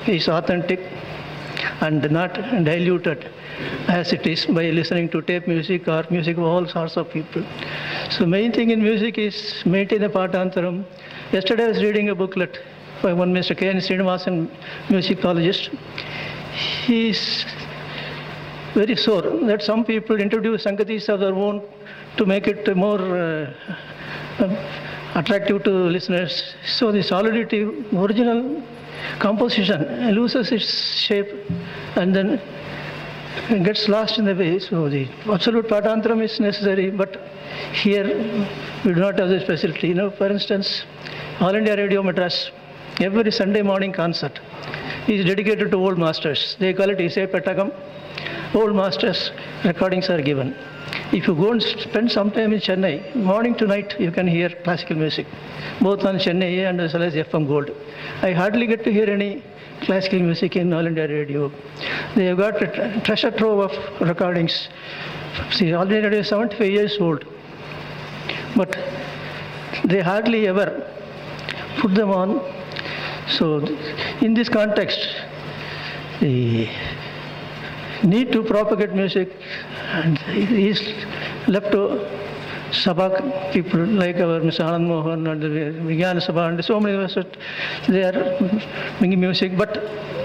is authentic and not diluted as it is by listening to tape music or music of all sorts of people. So main thing in music is maintain a patantaram. Yesterday I was reading a booklet by one Mr. K. N. Srinivasan, musicologist. He is very sore that some people introduce Sangatis of their own to make it more uh, uh, attractive to listeners. So the solidity, original composition loses its shape and then gets lost in the way. So the absolute patantaram is necessary, but here we do not have the specialty. You know, for instance, All India Radio Madras, every Sunday morning concert is dedicated to old masters. They call it Isai Petagam. Old masters recordings are given. If you go and spend some time in Chennai, morning to night you can hear classical music, both on Chennai and as well as FM Gold. I hardly get to hear any classical music in All India Radio. They have got a tre- treasure trove of recordings. See, All India Radio is 75 years old, but they hardly ever put them on. So, in this context, the need to propagate music and it is left to Sabha people like our Mr. Anand Mohan and the Vijnana Sabha and so many of us that they are bringing music but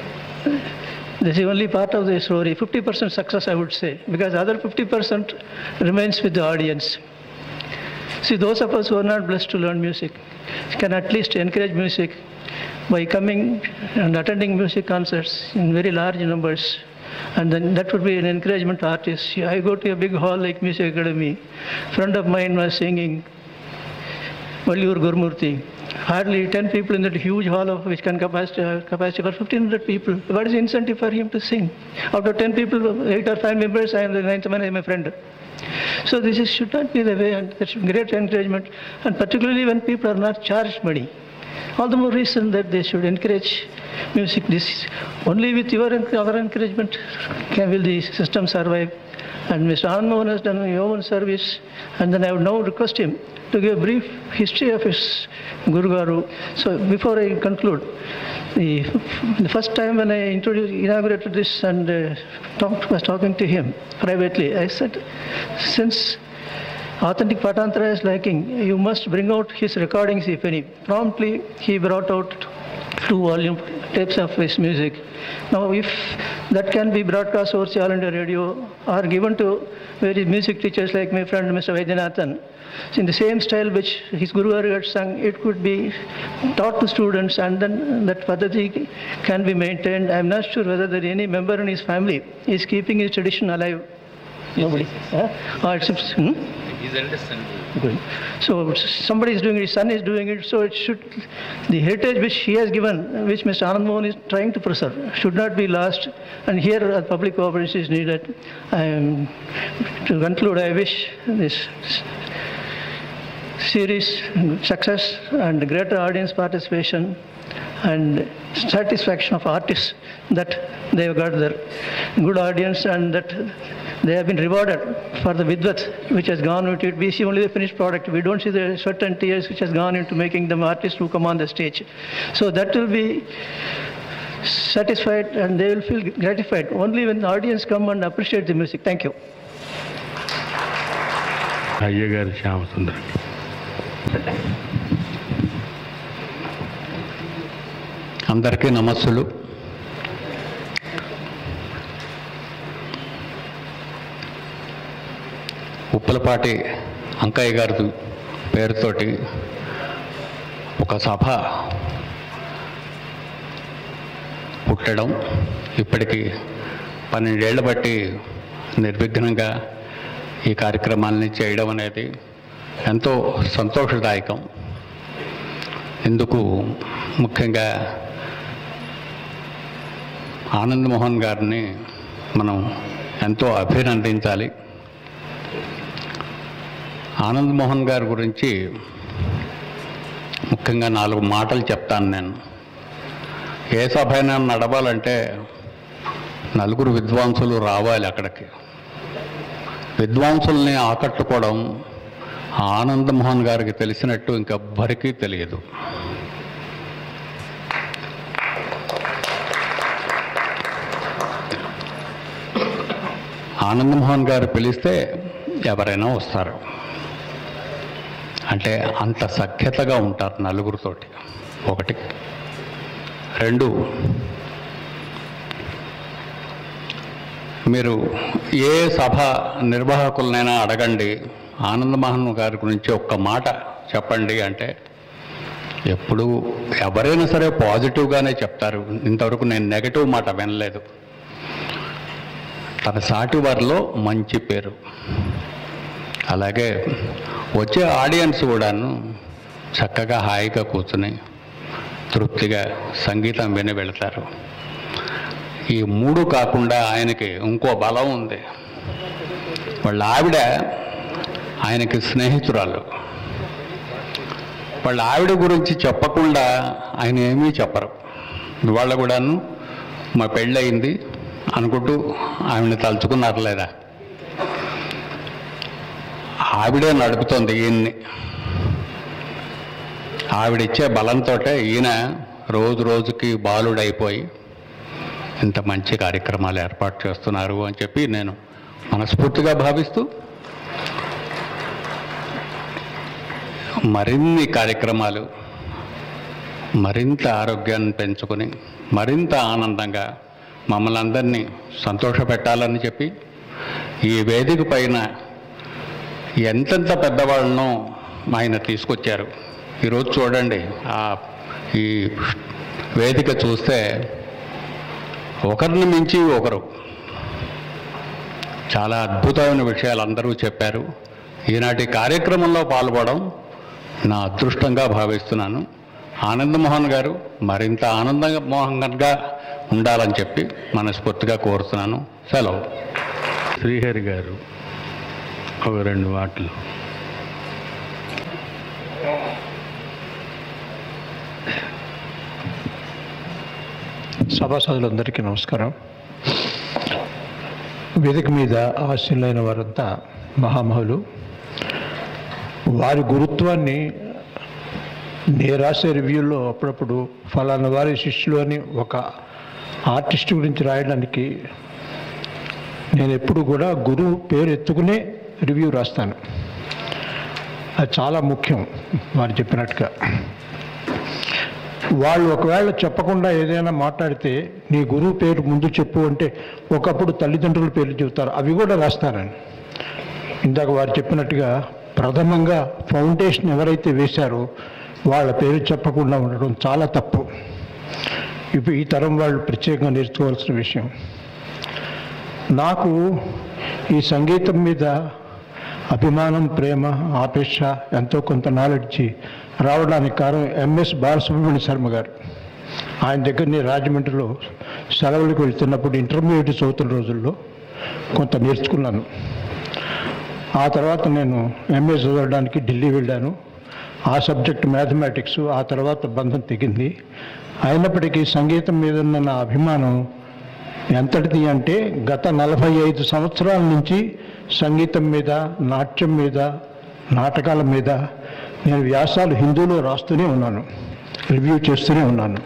this is only part of the story 50% success I would say because other 50% remains with the audience see those of us who are not blessed to learn music can at least encourage music by coming and attending music concerts in very large numbers and then that would be an encouragement to artists. I go to a big hall like Music Academy. Friend of mine was singing Vallur Gurmurti. Hardly 10 people in that huge hall of which can capacity, uh, capacity for 1500 people. What is the incentive for him to sing? Out of 10 people, 8 or 5 members, I am the ninth man, I am a friend. So this is, should not be the way and there should be great encouragement and particularly when people are not charged money. All the more reason that they should encourage music. This only with your and our encouragement can will the system survive. And Mr. Anand Mohan has done a yeoman service. And then I would now request him to give a brief history of his Guru Garu. So before I conclude, the, the first time when I introduced, inaugurated this and uh, talked, was talking to him privately, I said, since authentic Patantra is lacking. You must bring out his recordings, if any. Promptly, he brought out two volume tapes of his music. Now, if that can be broadcast over All India Radio or given to various music teachers like my friend Mr. Vaidyanathan, in the same style which his Guru had sung, it could be taught to students and then that Padhati can be maintained. I'm not sure whether there any member in his family is keeping his tradition alive. Nobody. Huh? Or it's, hmm?
His eldest son.
Good. So somebody is doing it, his son is doing it, so it should, the heritage which he has given, which Mr. Anand Mohan is trying to preserve, should not be lost. And here uh, public cooperation is needed. Um, to conclude, I wish this series success and greater audience participation and satisfaction of artists that they have got their good audience and that they have been rewarded for the vidvat which has gone into it. We see only the finished product. We don't see the sweat and tears which has gone into making them artists who come on the stage. So that will be satisfied and they will feel gratified only when the audience come and appreciate the music. Thank you.
అయ్య గారి శ్యామసుందరం
అందరికీ నమస్సులు ఉప్పలపాటి అంకయ్య గారి పేరుతోటి ఒక సభ పుట్టడం ఇప్పటికి పన్నెండేళ్ల బట్టి నిర్విఘ్నంగా ఈ కార్యక్రమాల్ని చేయడం అనేది ఎంతో సంతోషదాయకం ఇందుకు ముఖ్యంగా ఆనంద్ మోహన్ గారిని మనం ఎంతో అభినందించాలి ఆనంద్ మోహన్ గారి గురించి ముఖ్యంగా నాలుగు మాటలు చెప్తాను నేను ఏ సభ అయినా నడవాలంటే నలుగురు విద్వాంసులు రావాలి అక్కడికి విద్వాంసుల్ని ఆకట్టుకోవడం ఆనంద్ మోహన్ గారికి తెలిసినట్టు ఇంకెవ్వరికీ తెలియదు ఆనందమోహన్ గారు పిలిస్తే ఎవరైనా వస్తారు అంటే అంత సఖ్యతగా ఉంటారు నలుగురితోటి ఒకటి రెండు మీరు ఏ సభ నిర్వాహకులనైనా అడగండి ఆనందమోహన్ గారి గురించి ఒక్క మాట చెప్పండి అంటే ఎప్పుడు ఎవరైనా సరే పాజిటివ్గానే చెప్తారు ఇంతవరకు నేను నెగటివ్ మాట వినలేదు తన సాటి వారిలో మంచి పేరు అలాగే వచ్చే ఆడియన్స్ కూడాను చక్కగా హాయిగా కూర్చుని తృప్తిగా సంగీతం విని వెళతారు ఈ మూడు కాకుండా ఆయనకి ఇంకో బలం ఉంది వాళ్ళ ఆవిడ ఆయనకి స్నేహితురాలు వాళ్ళ ఆవిడ గురించి చెప్పకుండా ఆయన ఏమీ చెప్పరు ఇవాళ కూడాను మా పెళ్ళయింది అనుకుంటూ ఆవిడని తలుచుకున్నారు లేదా ఆవిడే నడుపుతోంది ఈయన్ని ఆవిడిచ్చే బలంతో ఈయన రోజు రోజుకి బాలుడైపోయి ఇంత మంచి కార్యక్రమాలు ఏర్పాటు చేస్తున్నారు అని చెప్పి నేను మనస్ఫూర్తిగా భావిస్తూ మరిన్ని కార్యక్రమాలు మరింత ఆరోగ్యాన్ని పెంచుకొని మరింత ఆనందంగా మమ్మల్ని అందరినీ సంతోషపెట్టాలని చెప్పి ఈ వేదిక పైన ఎంతెంత పెద్దవాళ్ళనో ఆయన తీసుకొచ్చారు ఈరోజు చూడండి ఆ ఈ వేదిక చూస్తే ఒకరిని మించి ఒకరు చాలా అద్భుతమైన విషయాలు అందరూ చెప్పారు ఈనాటి కార్యక్రమంలో పాల్గొనడం నా అదృష్టంగా భావిస్తున్నాను ఆనందమోహన్ గారు మరింత ఆనందమోహన్గా ఉండాలని చెప్పి మనస్ఫూర్తిగా కోరుతున్నాను సెలవు
శ్రీహరి గారు ఒక రెండు మాటలు
సభాసదులందరికీ నమస్కారం వేదిక మీద ఆశీనులైన వారంతా మహామహులు వారి గురుత్వాన్ని నేను రాసే రివ్యూలో అప్పుడప్పుడు ఫలానా వారి శిష్యులు అని ఒక ఆర్టిస్ట్ గురించి రాయడానికి నేను ఎప్పుడు కూడా గురువు పేరు ఎత్తుకునే రివ్యూ రాస్తాను అది చాలా ముఖ్యం వారు చెప్పినట్టుగా వాళ్ళు ఒకవేళ చెప్పకుండా ఏదైనా మాట్లాడితే నీ గురువు పేరు ముందు చెప్పు అంటే ఒకప్పుడు తల్లిదండ్రుల పేర్లు చెబుతారు అవి కూడా రాస్తారని ఇందాక వారు చెప్పినట్టుగా ప్రథమంగా ఫౌండేషన్ ఎవరైతే వేశారో వాళ్ళ పేరు చెప్పకుండా ఉండడం చాలా తప్పు ఇప్పుడు ఈ తరం వాళ్ళు ప్రత్యేకంగా నేర్చుకోవాల్సిన విషయం నాకు ఈ సంగీతం మీద అభిమానం ప్రేమ ఆపేక్ష ఎంతో కొంత నాలెడ్జి రావడానికి కారణం ఎంఎస్ బాలసుబ్రహ్మణ్య శర్మ గారు ఆయన దగ్గర నేను రాజమండ్రిలో సెలవులకు వెళ్తున్నప్పుడు ఇంటర్మీడియట్ చదువుతున్న రోజుల్లో కొంత నేర్చుకున్నాను ఆ తర్వాత నేను ఎంఏ చదవడానికి ఢిల్లీ వెళ్ళాను ఆ సబ్జెక్ట్ మ్యాథమెటిక్స్ ఆ తర్వాత బంధం తెగింది అయినప్పటికీ సంగీతం మీద ఉన్న నా అభిమానం ఎంతటిది అంటే గత నలభై ఐదు సంవత్సరాల నుంచి సంగీతం మీద నాట్యం మీద నాటకాల మీద నేను వ్యాసాలు హిందీలో రాస్తూనే ఉన్నాను రివ్యూ చేస్తూనే ఉన్నాను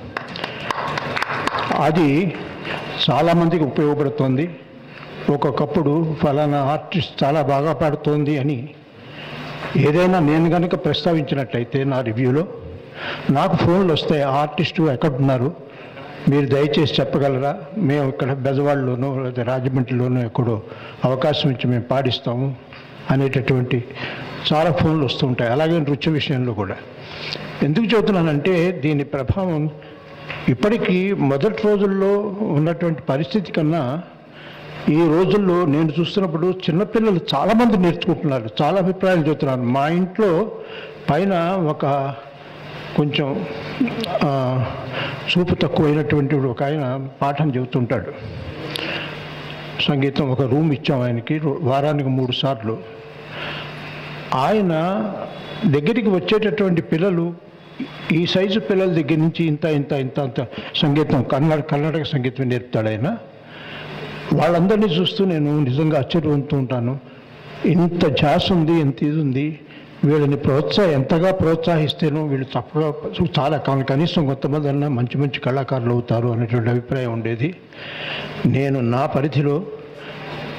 అది చాలామందికి ఉపయోగపడుతుంది ఒక్కొక్కప్పుడు ఫలానా ఆర్టిస్ట్ చాలా బాగా పాడుతోంది అని ఏదైనా నేను కనుక ప్రస్తావించినట్టయితే నా రివ్యూలో నాకు ఫోన్లు వస్తాయి ఆ ఆర్టిస్టు ఎక్కడున్నారు మీరు దయచేసి చెప్పగలరా మేము ఇక్కడ బెజవాడలోనో లేదా రాజమండ్రిలోనో ఎక్కడో అవకాశం ఇచ్చి మేము పాడిస్తాము అనేటటువంటి చాలా ఫోన్లు వస్తుంటాయి అలాగే నృత్య విషయంలో కూడా ఎందుకు చెబుతున్నానంటే దీని ప్రభావం ఇప్పటికీ మొదటి రోజుల్లో ఉన్నటువంటి పరిస్థితి కన్నా ఈ రోజుల్లో నేను చూస్తున్నప్పుడు చిన్నపిల్లలు చాలామంది నేర్చుకుంటున్నారు చాలా అభిప్రాయాలు చెబుతున్నారు మా ఇంట్లో పైన ఒక కొంచెం ఆ, చూపు తక్కువైనటువంటి ఒక ఆయన పాఠం చెబుతుంటాడు సంగీతం ఒక రూమ్ ఇచ్చాం ఆయనకి రో- వారానికి మూడు సార్లు ఆయన దగ్గరికి వచ్చేటటువంటి పిల్లలు ఈ సైజు పిల్లల దగ్గర నుంచి ఇంత ఇంత ఇంత అంత సంగీతం కన్నడ కర్ణాటక సంగీతం నేర్పుతాడు ఆయన వాళ్ళందరినీ చూస్తూ నేను నిజంగా ఆశ్చర్యపోతూ ఉంటాను ఇంత జాస్ ఉంది ఇంత ఇది ఉంది వీళ్ళని ప్రోత్సాహ ఎంతగా ప్రోత్సహిస్తేనో వీళ్ళు తప్పగా చాలా కా- కనీసం కొంతమంది అన్నా మంచి మంచి కళాకారులు అవుతారు అనేటువంటి అభిప్రాయం ఉండేది నేను నా పరిధిలో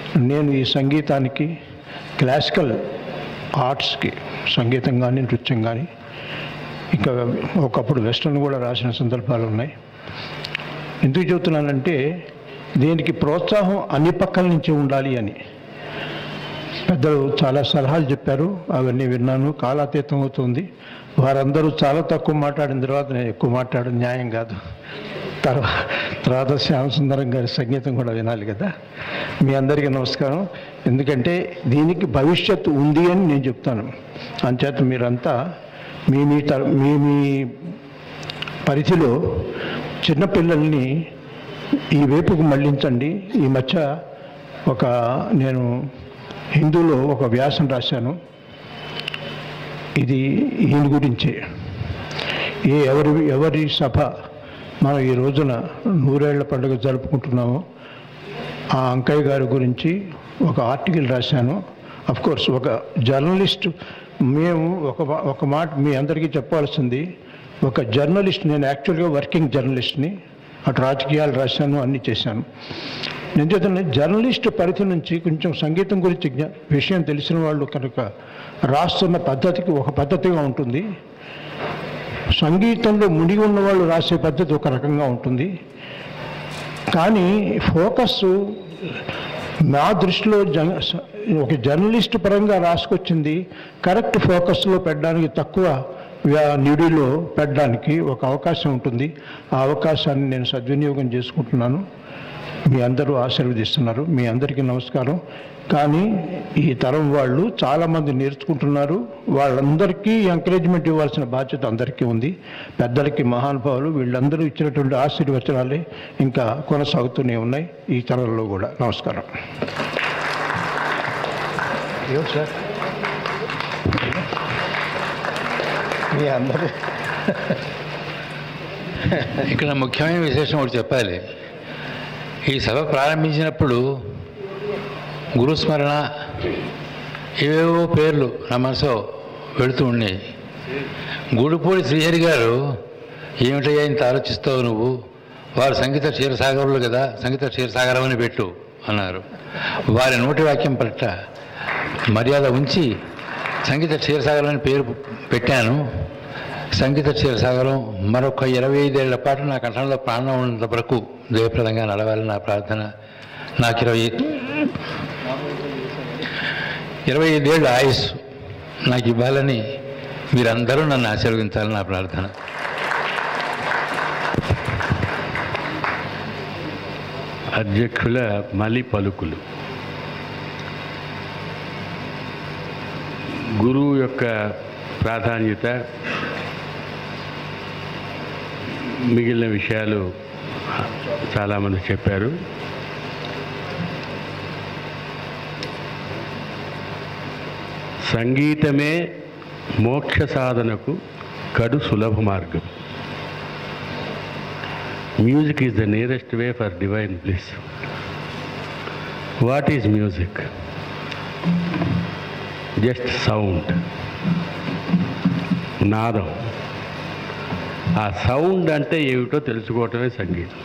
నేను ఈ సంగీతానికి క్లాసికల్ ఆర్ట్స్కి సంగీతం కానీ నృత్యం కానీ ఇంకా ఒకప్పుడు వెస్ట్రన్ కూడా రాసిన సందర్భాలు ఉన్నాయి ఎందుకు చెబుతున్నానంటే దీనికి ప్రోత్సాహం అన్ని పక్కల నుంచి ఉండాలి అని పెద్దలు చాలా సలహాలు చెప్పారు అవన్నీ విన్నాను కాలాతీతం అవుతుంది వారందరూ చాలా తక్కువ మాట్లాడిన తర్వాత నేను ఎక్కువ మాట్లాడడం న్యాయం కాదు తర్వాత తర్వాత శ్యామసుందరం గారి సంగీతం కూడా వినాలి కదా మీ అందరికీ నమస్కారం ఎందుకంటే దీనికి భవిష్యత్తు ఉంది అని నేను చెప్తాను అంచేత మీరంతా మీ మీ తర మీ మీ పరిధిలో చిన్నపిల్లల్ని ఈ వైపుకు మళ్ళించండి ఈ మధ్య ఒక నేను హిందూలో ఒక వ్యాసం రాశాను ఇది ఈయన గురించే ఏ ఎవరి ఎవరి సభ మనం ఈ రోజున నూరేళ్ల పండుగ జరుపుకుంటున్నామో ఆ అంకయ్య గారి గురించి ఒక ఆర్టికల్ రాశాను అఫ్ కోర్స్ ఒక జర్నలిస్ట్ మేము ఒక మా- ఒక మాట మీ అందరికీ చెప్పాల్సింది ఒక జర్నలిస్ట్ నేను యాక్చువల్గా వర్కింగ్ జర్నలిస్ట్ని అటు రాజకీయాలు రాశాను అన్నీ చేశాను నేను చెప్తున్నా జర్నలిస్ట్ పరిధి నుంచి కొంచెం సంగీతం గురించి జ్ఞా- విషయం తెలిసిన వాళ్ళు కనుక రాస్తున్న పద్ధతికి ఒక పద్ధతిగా ఉంటుంది సంగీతంలో మునిగి ఉన్న వాళ్ళు రాసే పద్ధతి ఒక రకంగా ఉంటుంది కానీ ఫోకస్ నా దృష్టిలో జన ఒక జర్నలిస్ట్ పరంగా రాసుకొచ్చింది కరెక్ట్ ఫోకస్లో పెట్టడానికి తక్కువ వ్యా- నిడిలో పెట్టడానికి ఒక అవకాశం ఉంటుంది ఆ అవకాశాన్ని నేను సద్వినియోగం చేసుకుంటున్నాను మీ అందరూ ఆశీర్వదిస్తున్నారు మీ అందరికీ నమస్కారం కానీ ఈ తరం వాళ్ళు చాలామంది నేర్చుకుంటున్నారు వాళ్ళందరికీ ఎంకరేజ్మెంట్ ఇవ్వాల్సిన బాధ్యత అందరికీ ఉంది పెద్దలకి మహానుభావులు వీళ్ళందరూ ఇచ్చినటువంటి ఆశీర్వచనాలే ఇంకా కొనసాగుతూనే ఉన్నాయి ఈ తరంలో కూడా నమస్కారం సార్
మీ అందరూ ఇక్కడ ముఖ్యమైన విశేషం ఒకటి చెప్పాలి ఈ సభ ప్రారంభించినప్పుడు గురుస్మరణ ఏవేవో పేర్లు నా మనసులో వెళుతూ ఉన్నాయి గూడుపూడి శ్రీహరి గారు ఏమిటయ్యా ఇంత ఆలోచిస్తావు నువ్వు వారు సంగీత క్షీరసాగరులు కదా సంగీత క్షీరసాగరం అని పెట్టు అన్నారు వారి నోటి వాక్యం పట్ల మర్యాద ఉంచి సంగీత క్షీరసాగరం అని పేరు పెట్టాను సంగీత క్షీరసాగరం మరొక ఇరవై ఐదేళ్ల పాటు నా కంఠంలో ప్రాణం ఉన్నంత వరకు జయప్రదంగా నడవాలని నా ప్రార్థన నాకు ఇరవై ఇరవై ఐదేళ్ళ ఆయుష్ నాకు ఇవ్వాలని మీరందరూ నన్ను ఆశీర్వదించాలని నా ప్రార్థన
అధ్యక్షుల మలి పలుకులు గురువు యొక్క ప్రాధాన్యత మిగిలిన విషయాలు చాలామంది చెప్పారు సంగీతమే మోక్ష సాధనకు కడు సులభ మార్గం music is the nearest way for divine bliss what is music just sound నాదం ఆ సౌండ్ అంటే ఏమిటో తెలుసుకోవటమే సంగీతం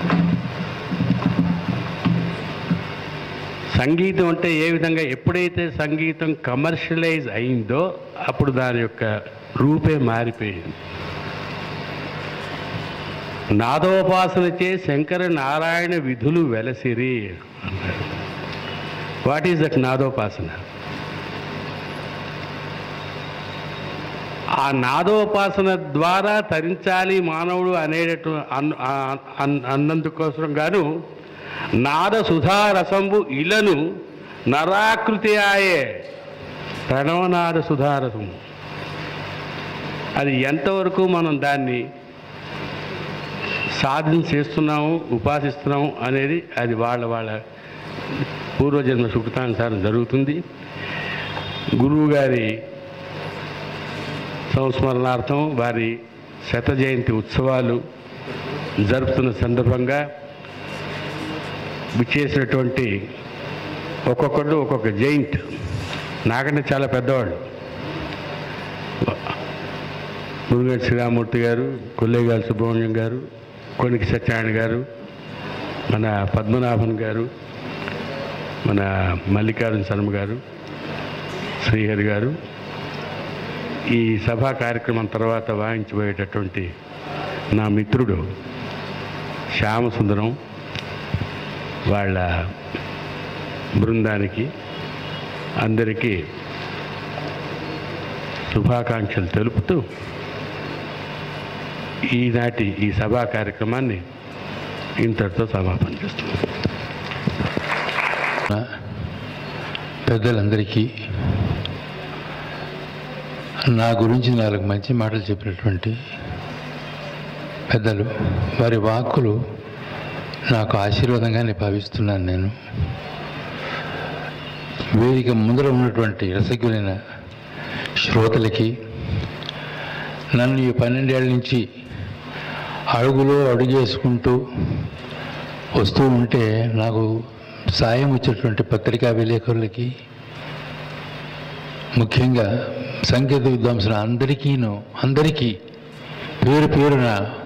సంగీతం అంటే ఏ విధంగా ఎప్పుడైతే సంగీతం కమర్షియలైజ్ అయిందో అప్పుడు దాని యొక్క రూపే మారిపోయింది నాదోపాసనచే శంకర నారాయణ విధులు వెలసిరి అన్నాడు వాట్ ఈజ్ దట్ నాదోపాసన ఆ నాదోపాసన ద్వారా తరించాలి మానవుడు అనేటటు అన్- ఆ- అన్- అన్నందుకోసం గాను నాద సుధారసంబు ఇలను నరాకృతి ఆయే ప్రణవనాద సుధారసము అది ఎంతవరకు మనం దాన్ని సాధన చేస్తున్నాము ఉపాసిస్తున్నాము అనేది అది వాళ్ళ వాళ్ళ పూర్వజన్మ సుకృతానుసారం జరుగుతుంది గురువు గారి సంస్మరణార్థం వారి శత జయంతి ఉత్సవాలు జరుపుతున్న సందర్భంగా విచ్చేసినటువంటి ఒక్కొక్కళ్ళు ఒక్కొక్క జైంట్ నాకంటే చాలా పెద్దవాళ్ళు మురుగేటి శ్రీరామూర్తి గారు కొల్లేగాలి సుబ్రహ్మణ్యం గారు కొనికి సత్యనారాయణ గారు మన పద్మనాభన్ గారు మన మల్లికార్జున శర్మ గారు శ్రీహరి గారు ఈ సభా కార్యక్రమం తర్వాత వాయించబోయేటటువంటి నా మిత్రుడు శ్యామసుందరం వాళ్ళ బృందానికి అందరికీ శుభాకాంక్షలు తెలుపుతూ ఈనాటి ఈ సభా కార్యక్రమాన్ని ఇంతటితో సమాపన చేస్తున్నాను
పెద్దలందరికీ నా గురించి నాలుగు మంచి మాటలు చెప్పినటువంటి పెద్దలు వారి వాక్కులు నాకు ఆశీర్వాదంగానే భావిస్తున్నాను నేను వేదిక ముందర ఉన్నటువంటి రసజ్ఞులైన శ్రోతలకి నన్ను ఈ పన్నెండేళ్ల నుంచి అడుగులో అడుగేసుకుంటూ వస్తూ ఉంటే నాకు సాయం వచ్చేటువంటి పత్రికా విలేకరులకి ముఖ్యంగా సంగీత విద్వాంసుల అందరికీను అందరికీ పేరు పేరున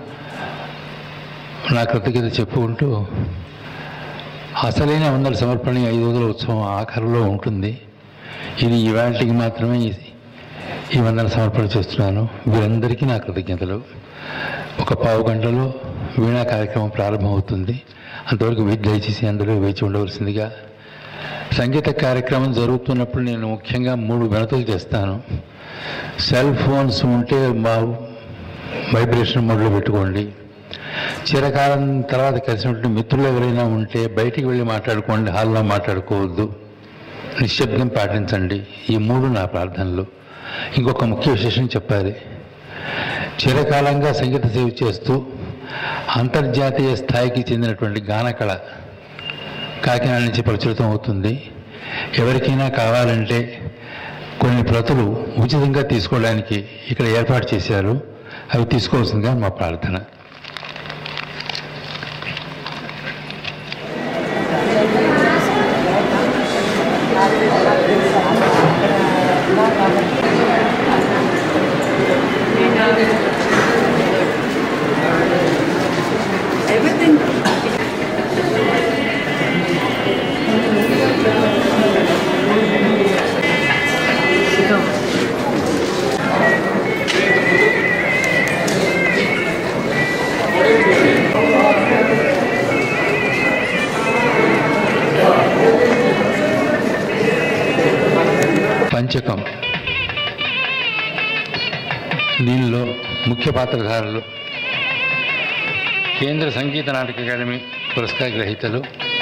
నా కృతజ్ఞత చెప్పుకుంటూ అసలైన వందల సమర్పణ ఈ ఐదు రోజుల ఉత్సవం ఆఖరిలో ఉంటుంది ఇది ఇవాళకి మాత్రమే ఈ- ఈ వందన సమర్పణ చేస్తున్నాను వీరందరికీ నా కృతజ్ఞతలు ఒక పావు గంటలో వీణా కార్యక్రమం ప్రారంభమవుతుంది అంతవరకు వే- దయచేసి అందరూ వేచి ఉండవలసిందిగా సంగీత కార్యక్రమం జరుగుతున్నప్పుడు నేను ముఖ్యంగా మూడు గణతులు చేస్తాను సెల్ ఫోన్స్ ఉంటే మా వైబ్రేషన్ మోడ్లో పెట్టుకోండి చిరకాలం తర్వాత కలిసినటువంటి మిత్రులు ఎవరైనా ఉంటే బయటికి వెళ్ళి మాట్లాడుకోండి హాల్లో మాట్లాడుకోవద్దు నిశ్శబ్దం పాటించండి ఈ మూడు నా ప్రార్థనలు ఇంకొక ముఖ్య విశేషం చెప్పాలి చిరకాలంగా సంగీత సేవ చేస్తూ అంతర్జాతీయ స్థాయికి చెందినటువంటి గానకళ కాకినాడ నుంచి ప్రచురితం అవుతుంది ఎవరికైనా కావాలంటే కొన్ని ప్రతులు ఉచితంగా తీసుకోవడానికి ఇక్కడ ఏర్పాటు చేశారు అవి తీసుకోవాల్సిందిగా మా ప్రార్థన పంచకం దీనిలో ముఖ్య పాత్రధారులు కేంద్ర సంగీత నాటక అకాడమీ పురస్కార గ్రహీతలు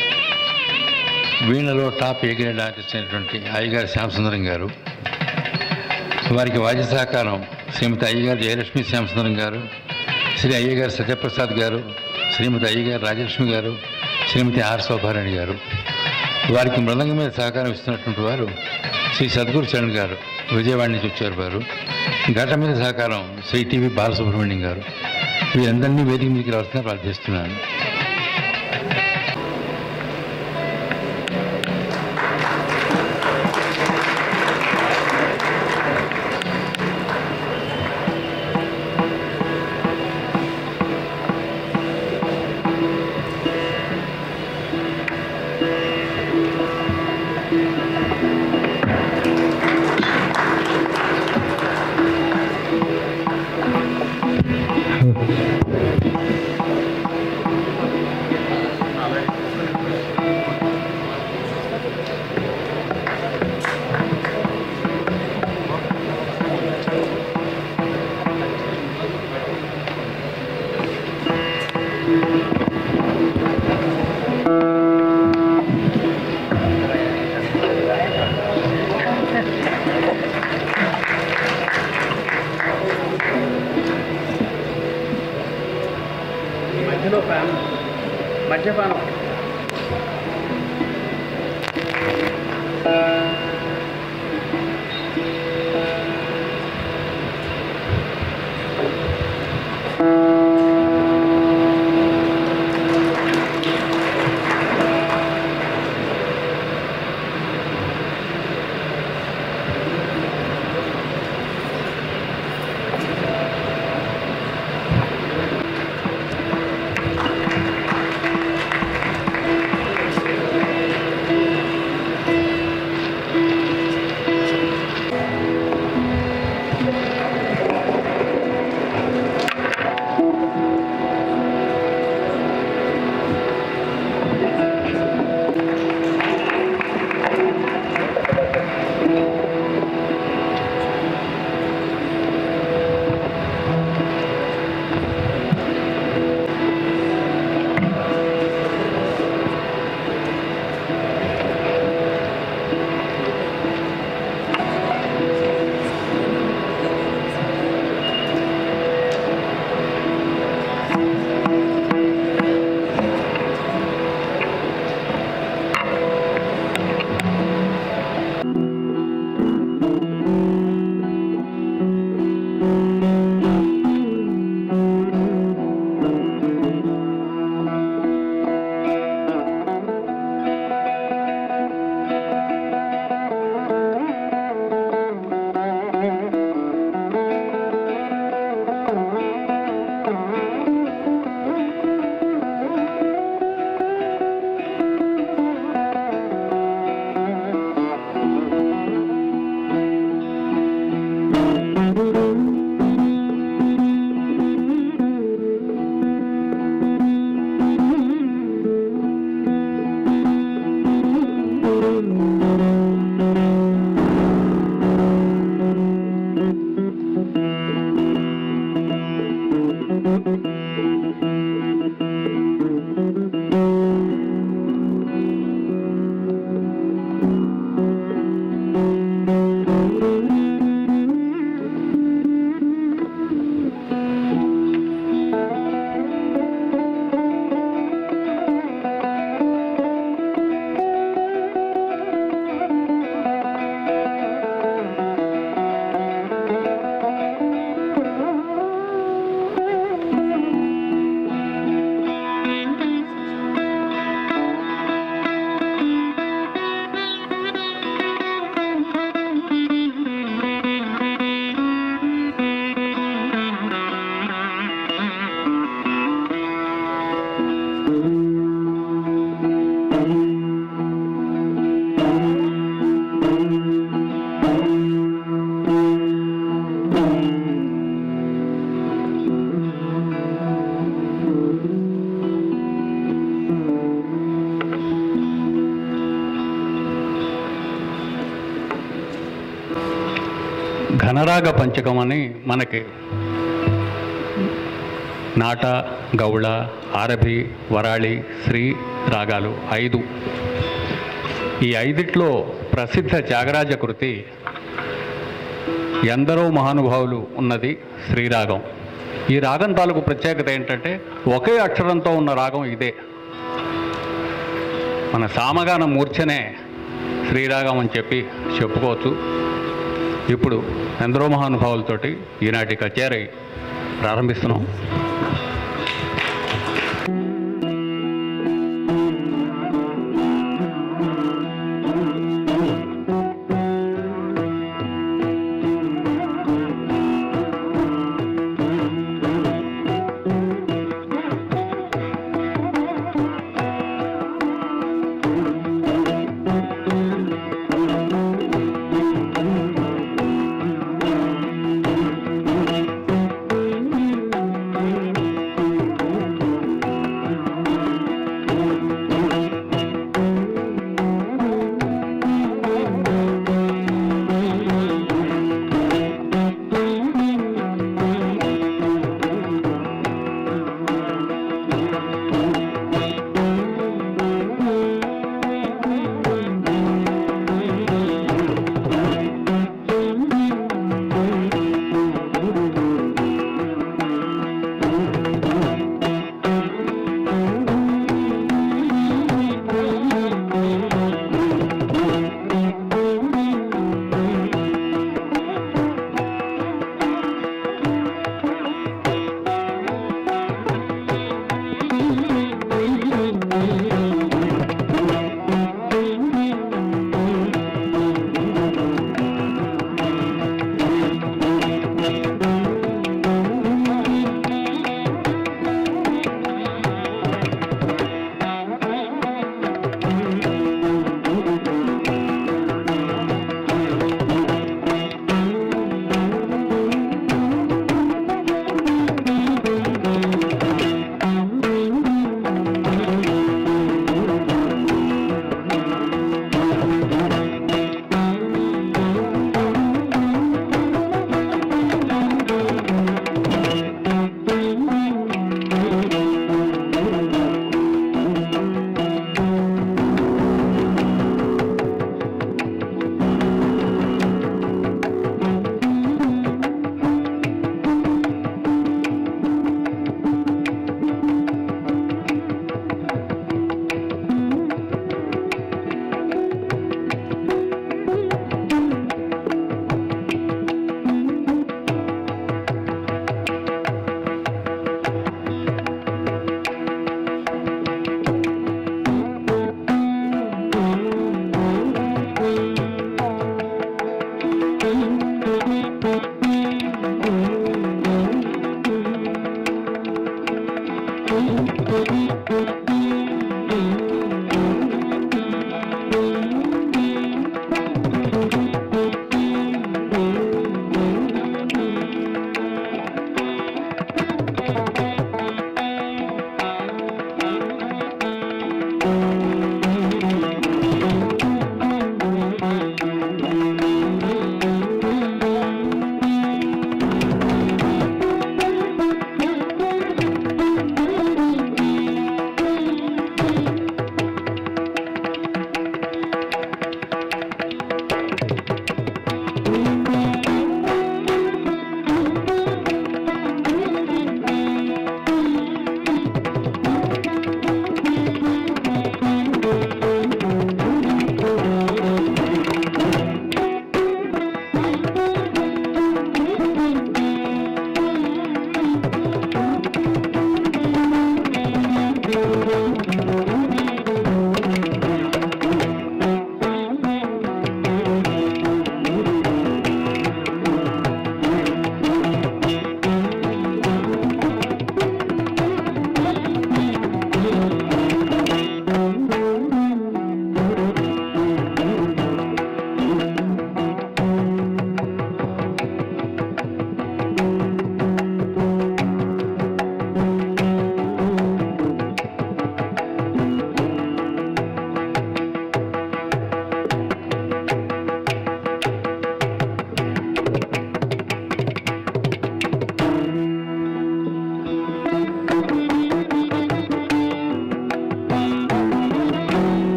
వీణలో టాప్ ఏ గ్రేడ్ ఆర్టిస్ట్ అయినటువంటి అయ్యగారి శ్యామసుందరం గారు వారికి వాద్య సహకారం శ్రీమతి అయ్యగారు జయలక్ష్మి శ్యామసుందరం గారు శ్రీ అయ్యగారు సత్యప్రసాద్ గారు శ్రీమతి అయ్యగారు రాజలక్ష్మి గారు శ్రీమతి ఆర్ శోభారాణి గారు వారికి మృదంగం మీద సహకారం ఇస్తున్నటువంటి వారు శ్రీ సద్గురు చరణ్ గారు విజయవాడ నుంచి వచ్చారు వారు ఘట మీద సహకారం శ్రీ టీవీ బాలసుబ్రహ్మణ్యం గారు వీరందరినీ వేదిక మీదకి రావాల్సిన ప్రార్థిస్తున్నాను
మధ్యలో ఫ్యాన్ మద్యపానం
ఘనరాగ పంచకం అని మనకి నాట గౌళ ఆరభి వరాళి శ్రీ రాగాలు ఐదు ఈ ఐదిట్లో ప్రసిద్ధ త్యాగరాజ కృతి ఎందరో మహానుభావులు ఉన్నది శ్రీరాగం ఈ రాగం తాలూకు ప్రత్యేకత ఏంటంటే ఒకే అక్షరంతో ఉన్న రాగం ఇదే మన సామగాన మూర్ఛనే శ్రీరాగం అని చెప్పి చెప్పుకోవచ్చు ఇప్పుడు ఎందరో మహానుభావులతోటి ఈనాటి కచేరీ ప్రారంభిస్తున్నాం
Thank you.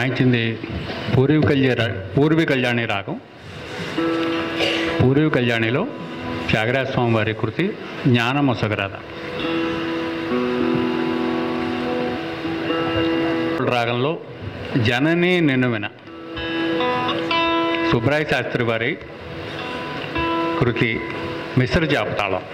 వాయించింది పూర్వీ కళ్యాణ పూర్వీ కళ్యాణి రాగం పూర్వీ కళ్యాణిలో త్యాగరాజ స్వామి వారి కృతి జ్ఞానమొసగరాధ రాగంలో జనని నిన్నువిన సుబ్రాయ శాస్త్రి వారి కృతి మిశ్ర జాబితాళం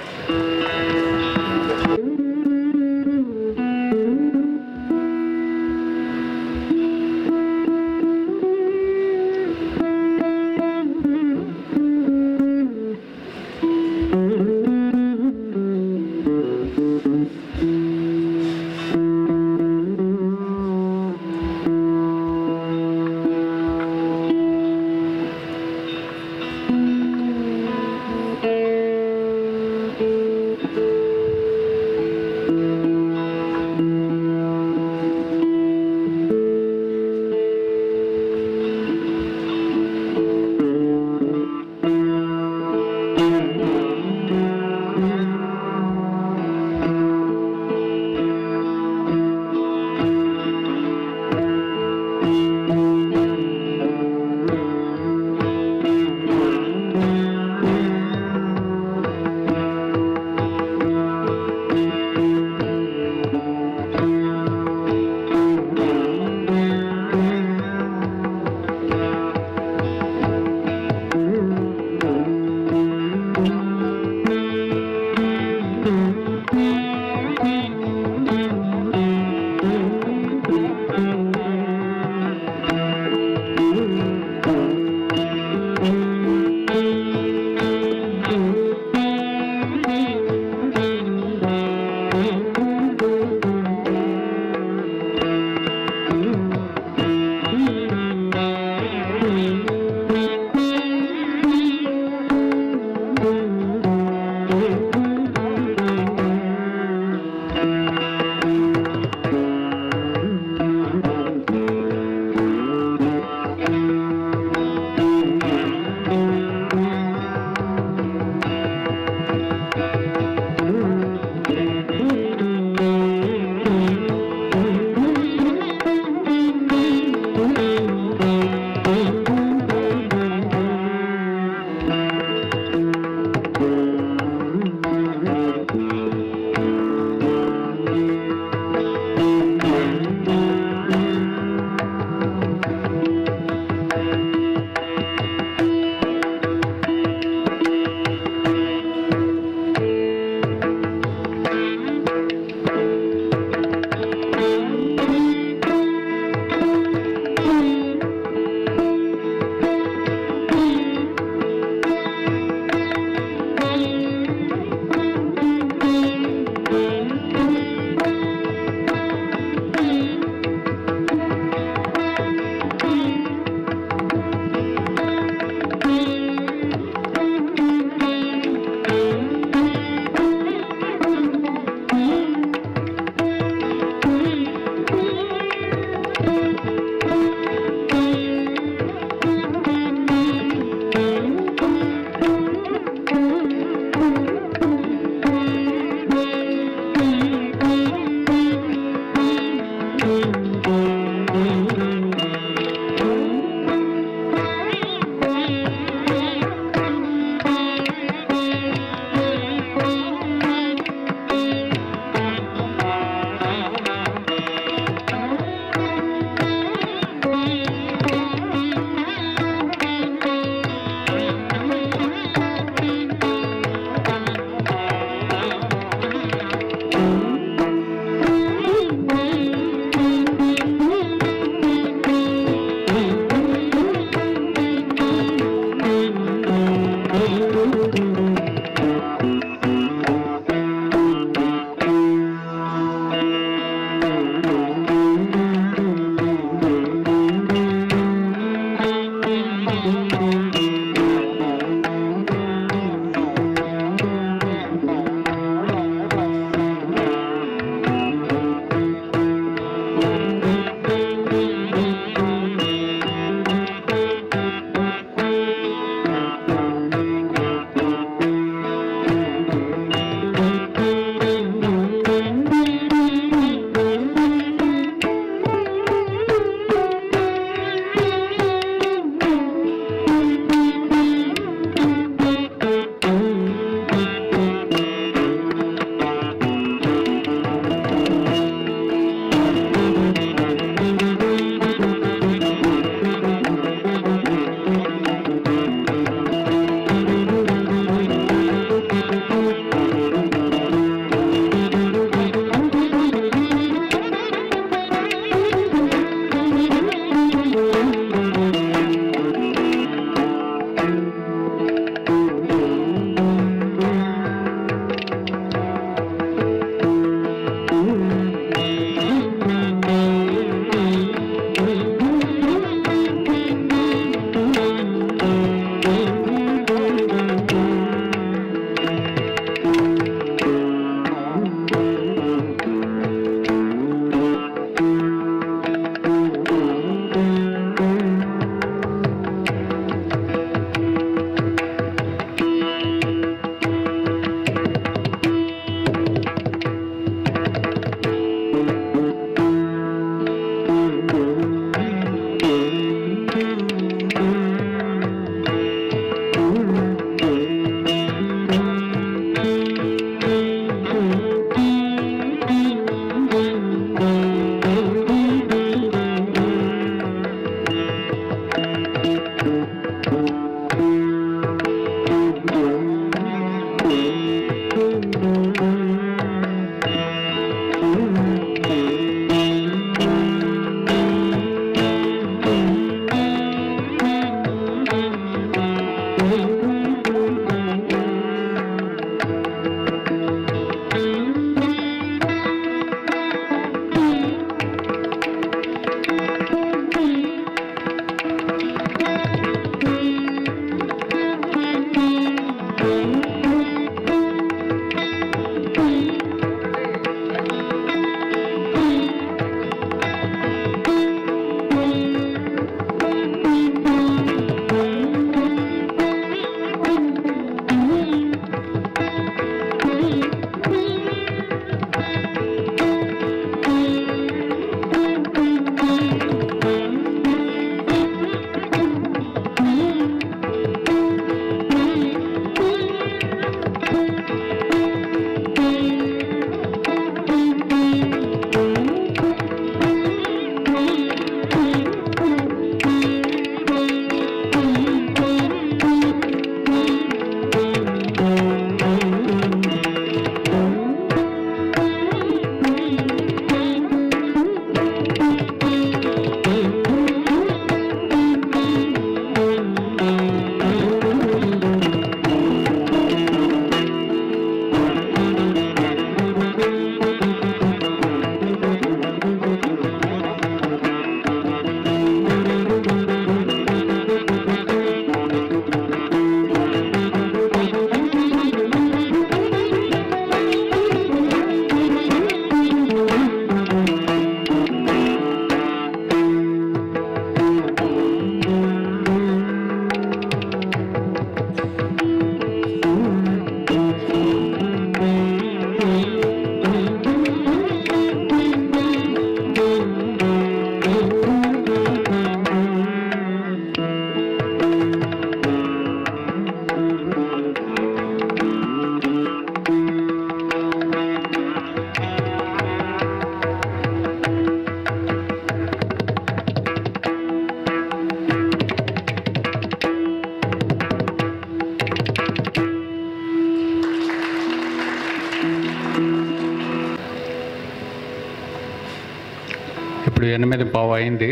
ఇప్పుడు ఎనిమిది పావు అయింది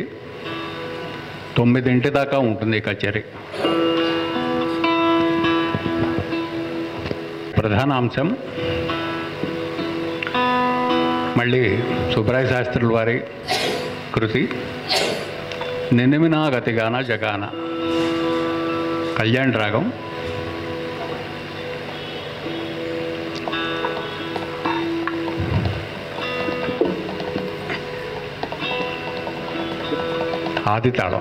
తొమ్మిదింటి దాకా ఉంటుంది ఈ కచేరీ ప్రధాన అంశం మళ్ళీ సుబ్రాయ శాస్త్రుల వారి కృతి నినిమినా గతిగాన జగాన కళ్యాణ్ రాగం ఆది తాళం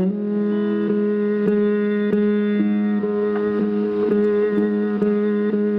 Thank you.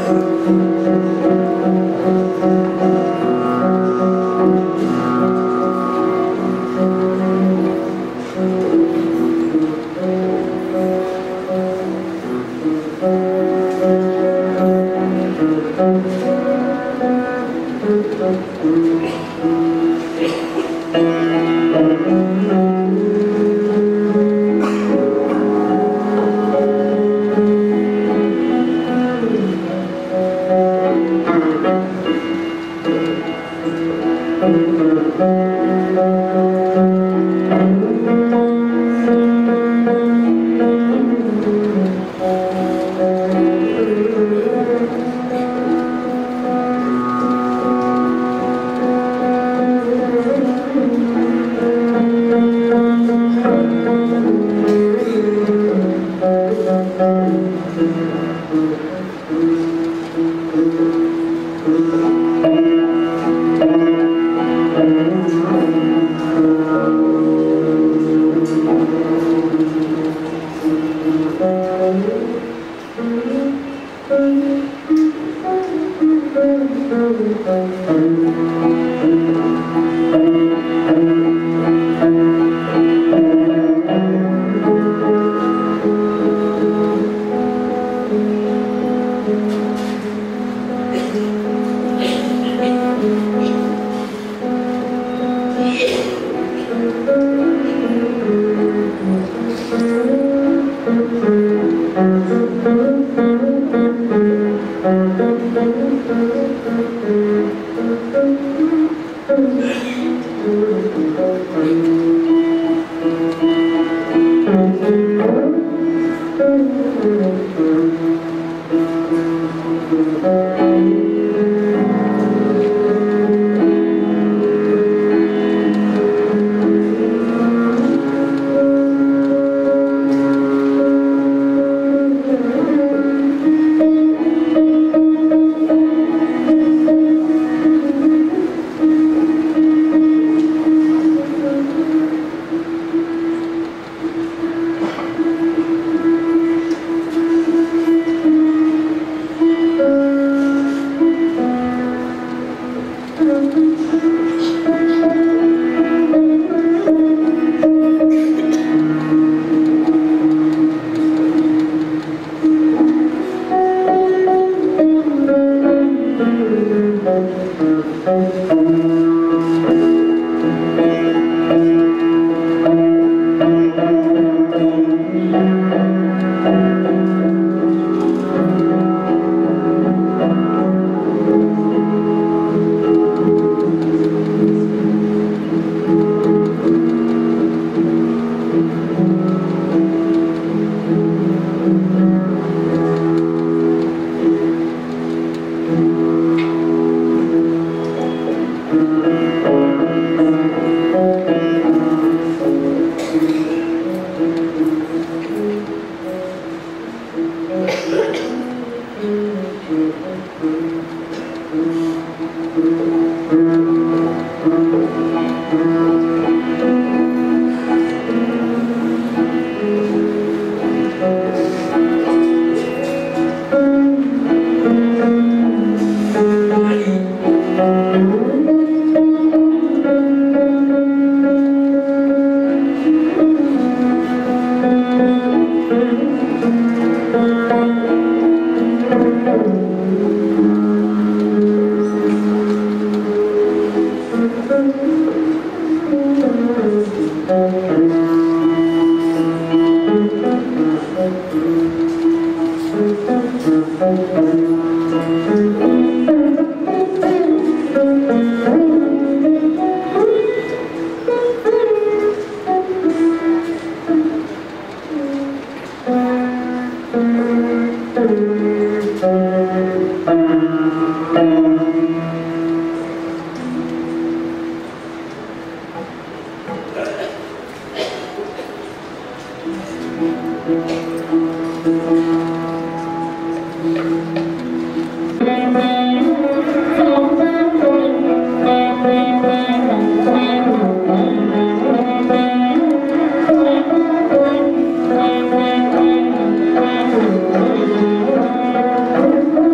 Thank you.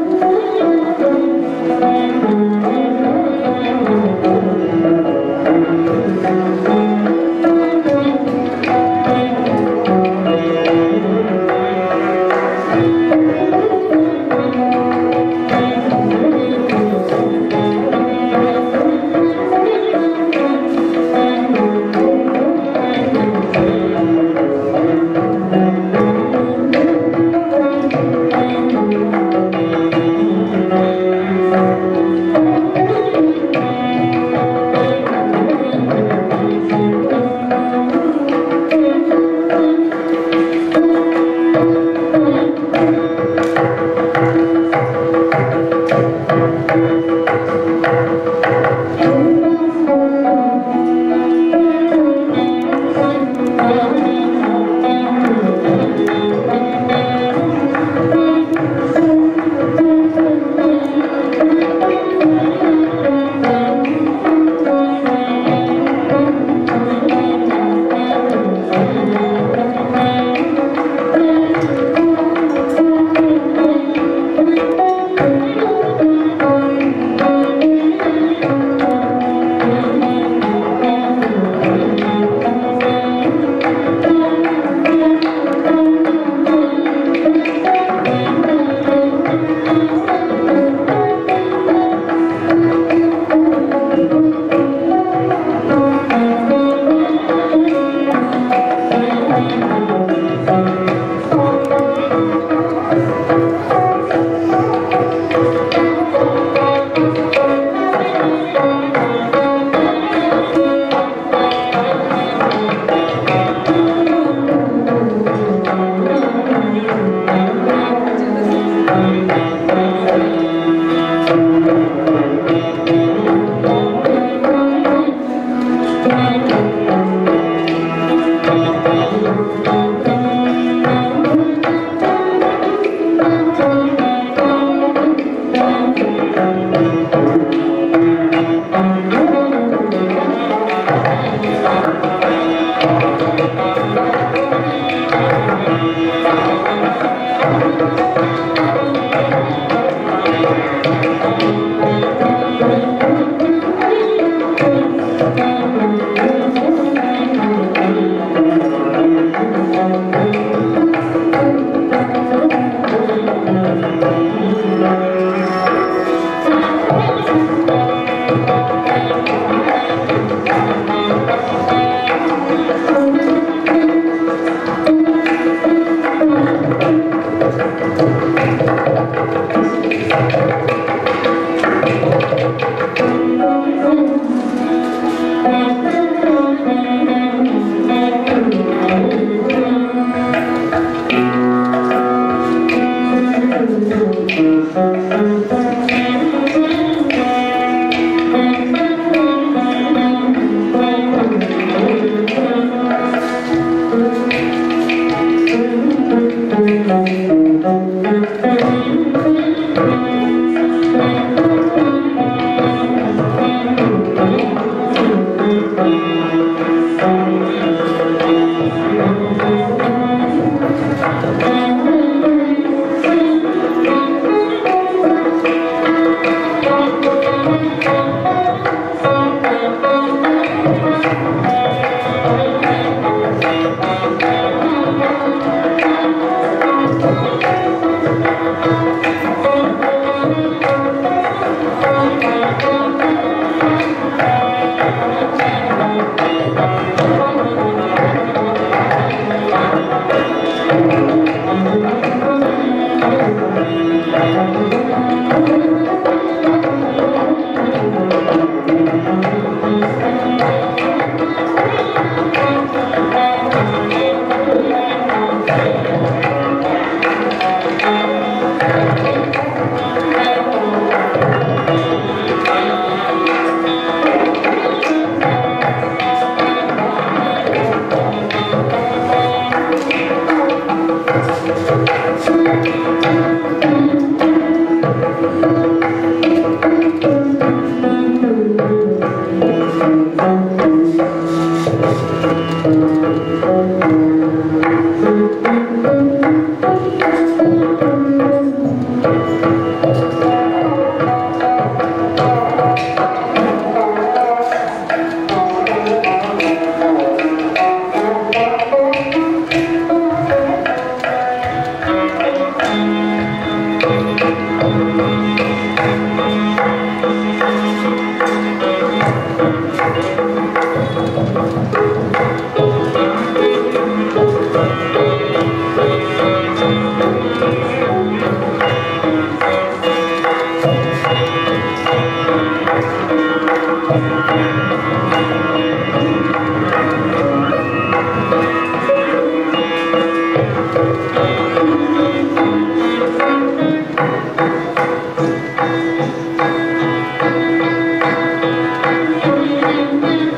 Thank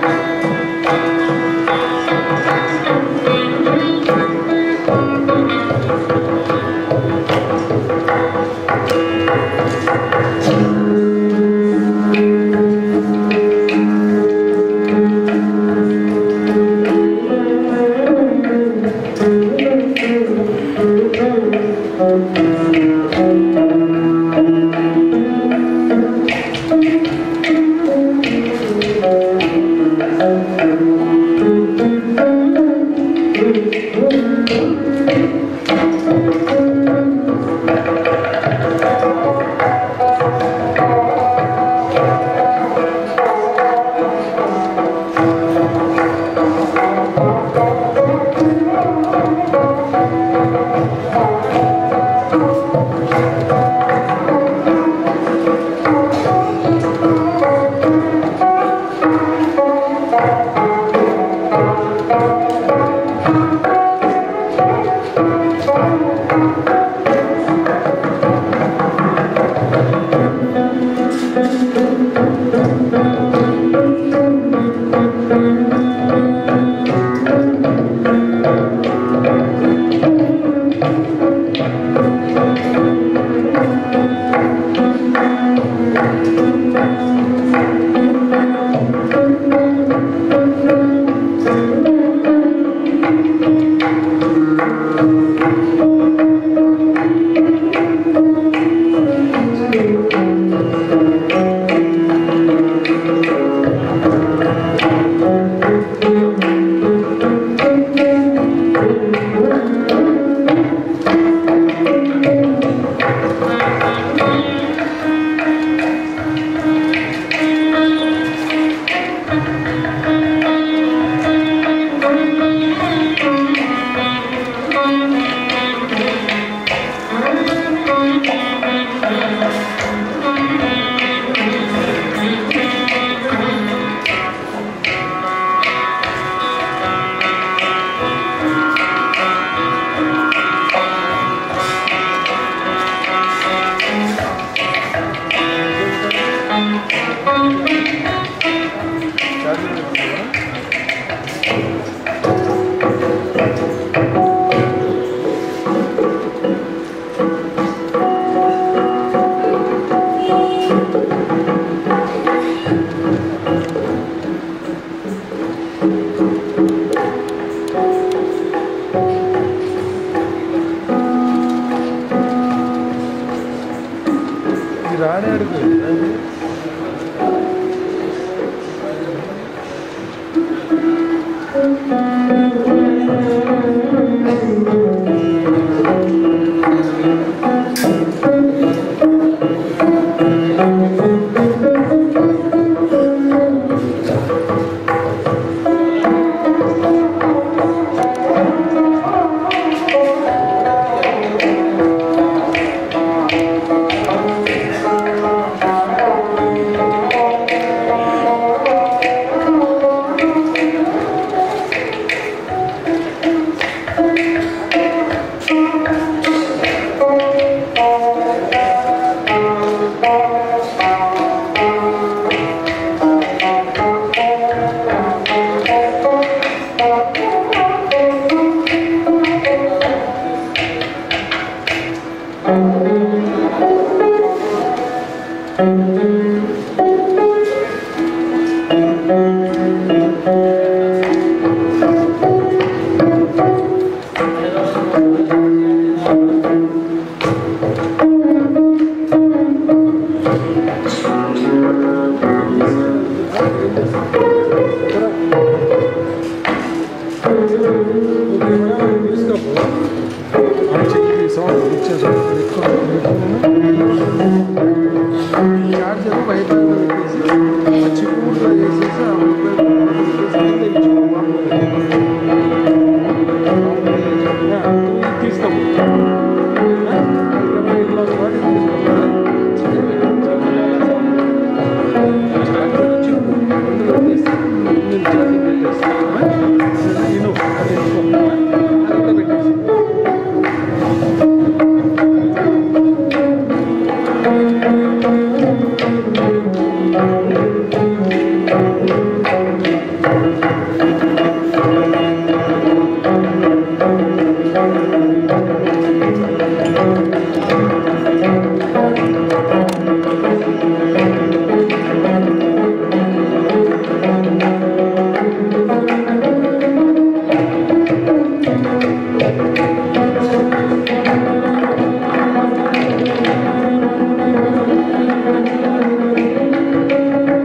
Thank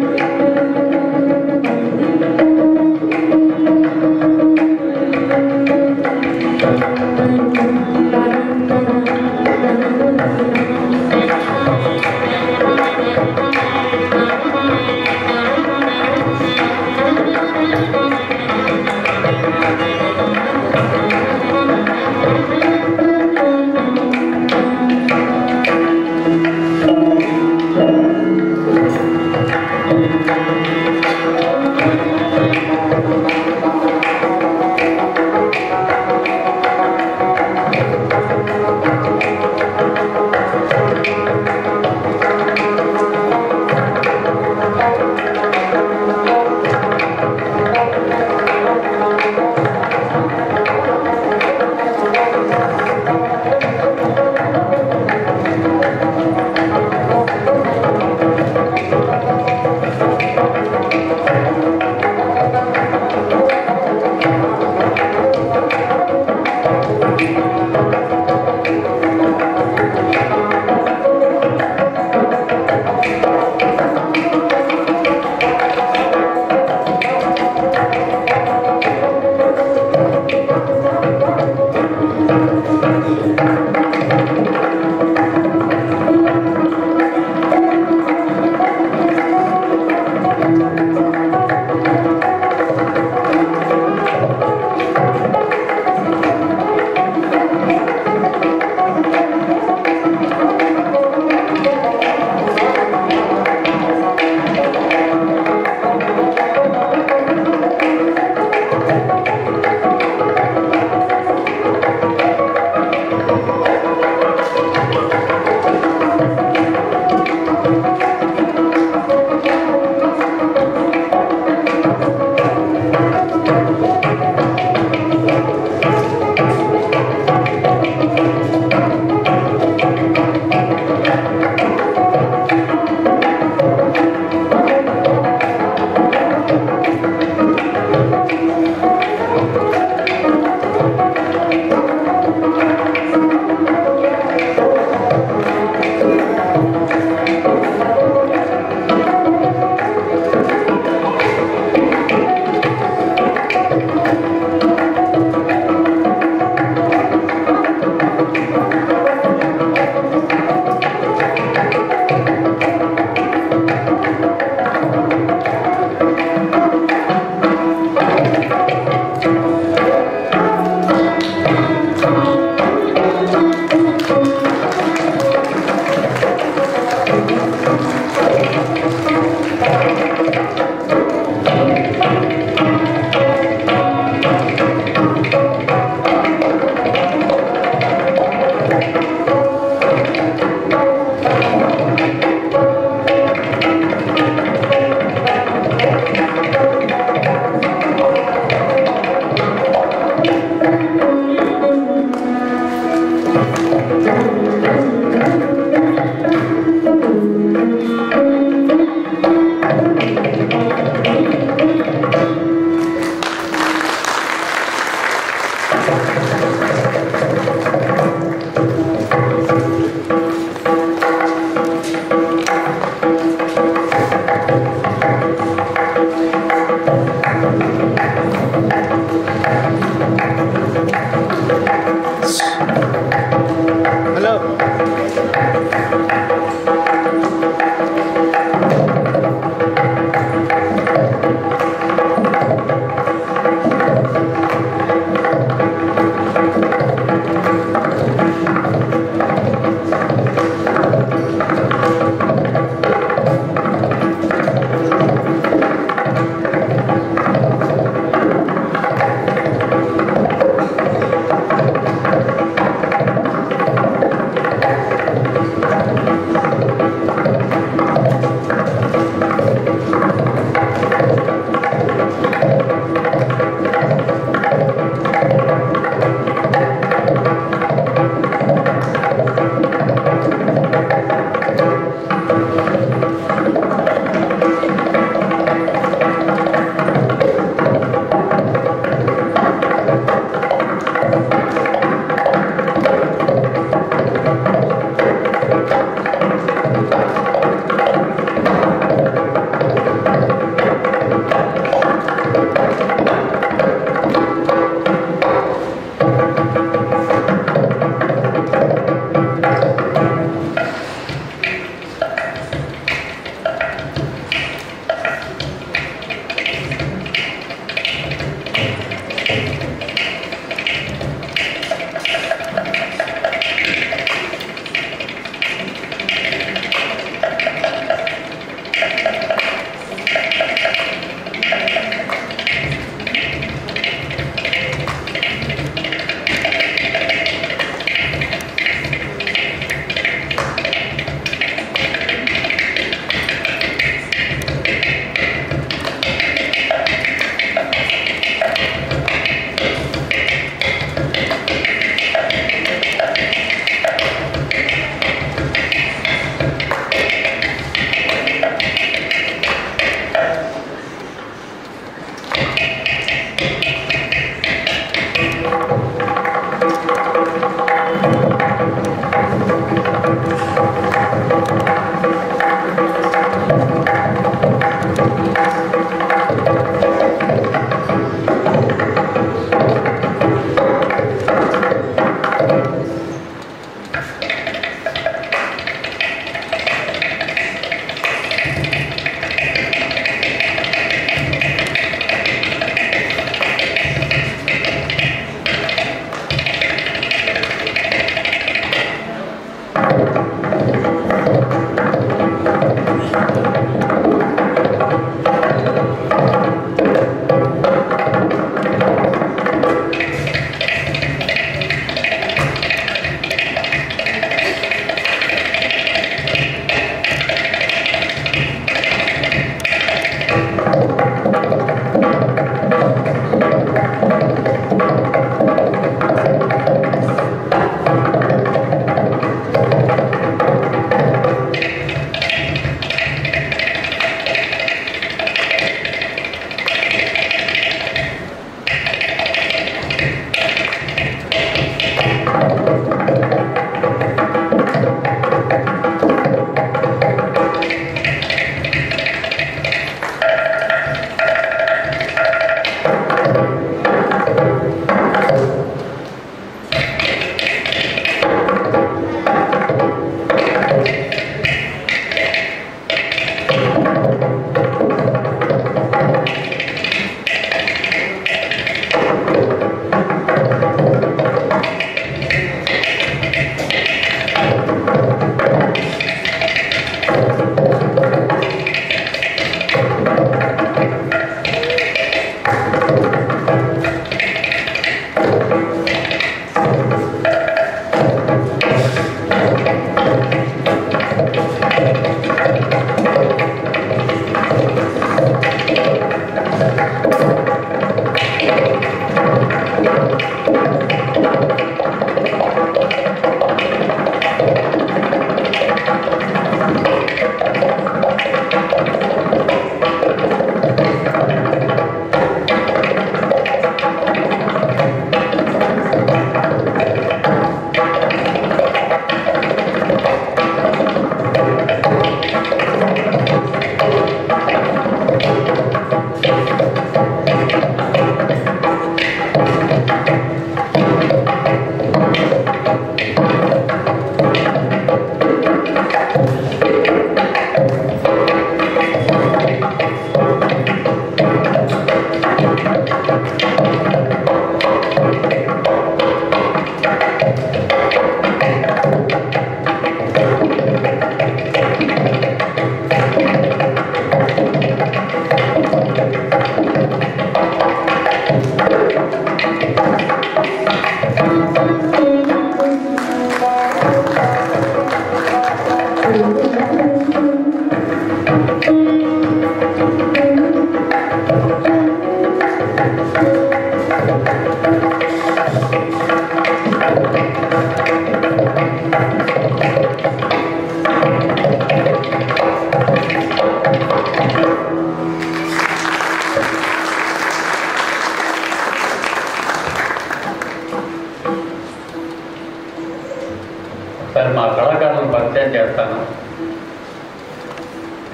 hello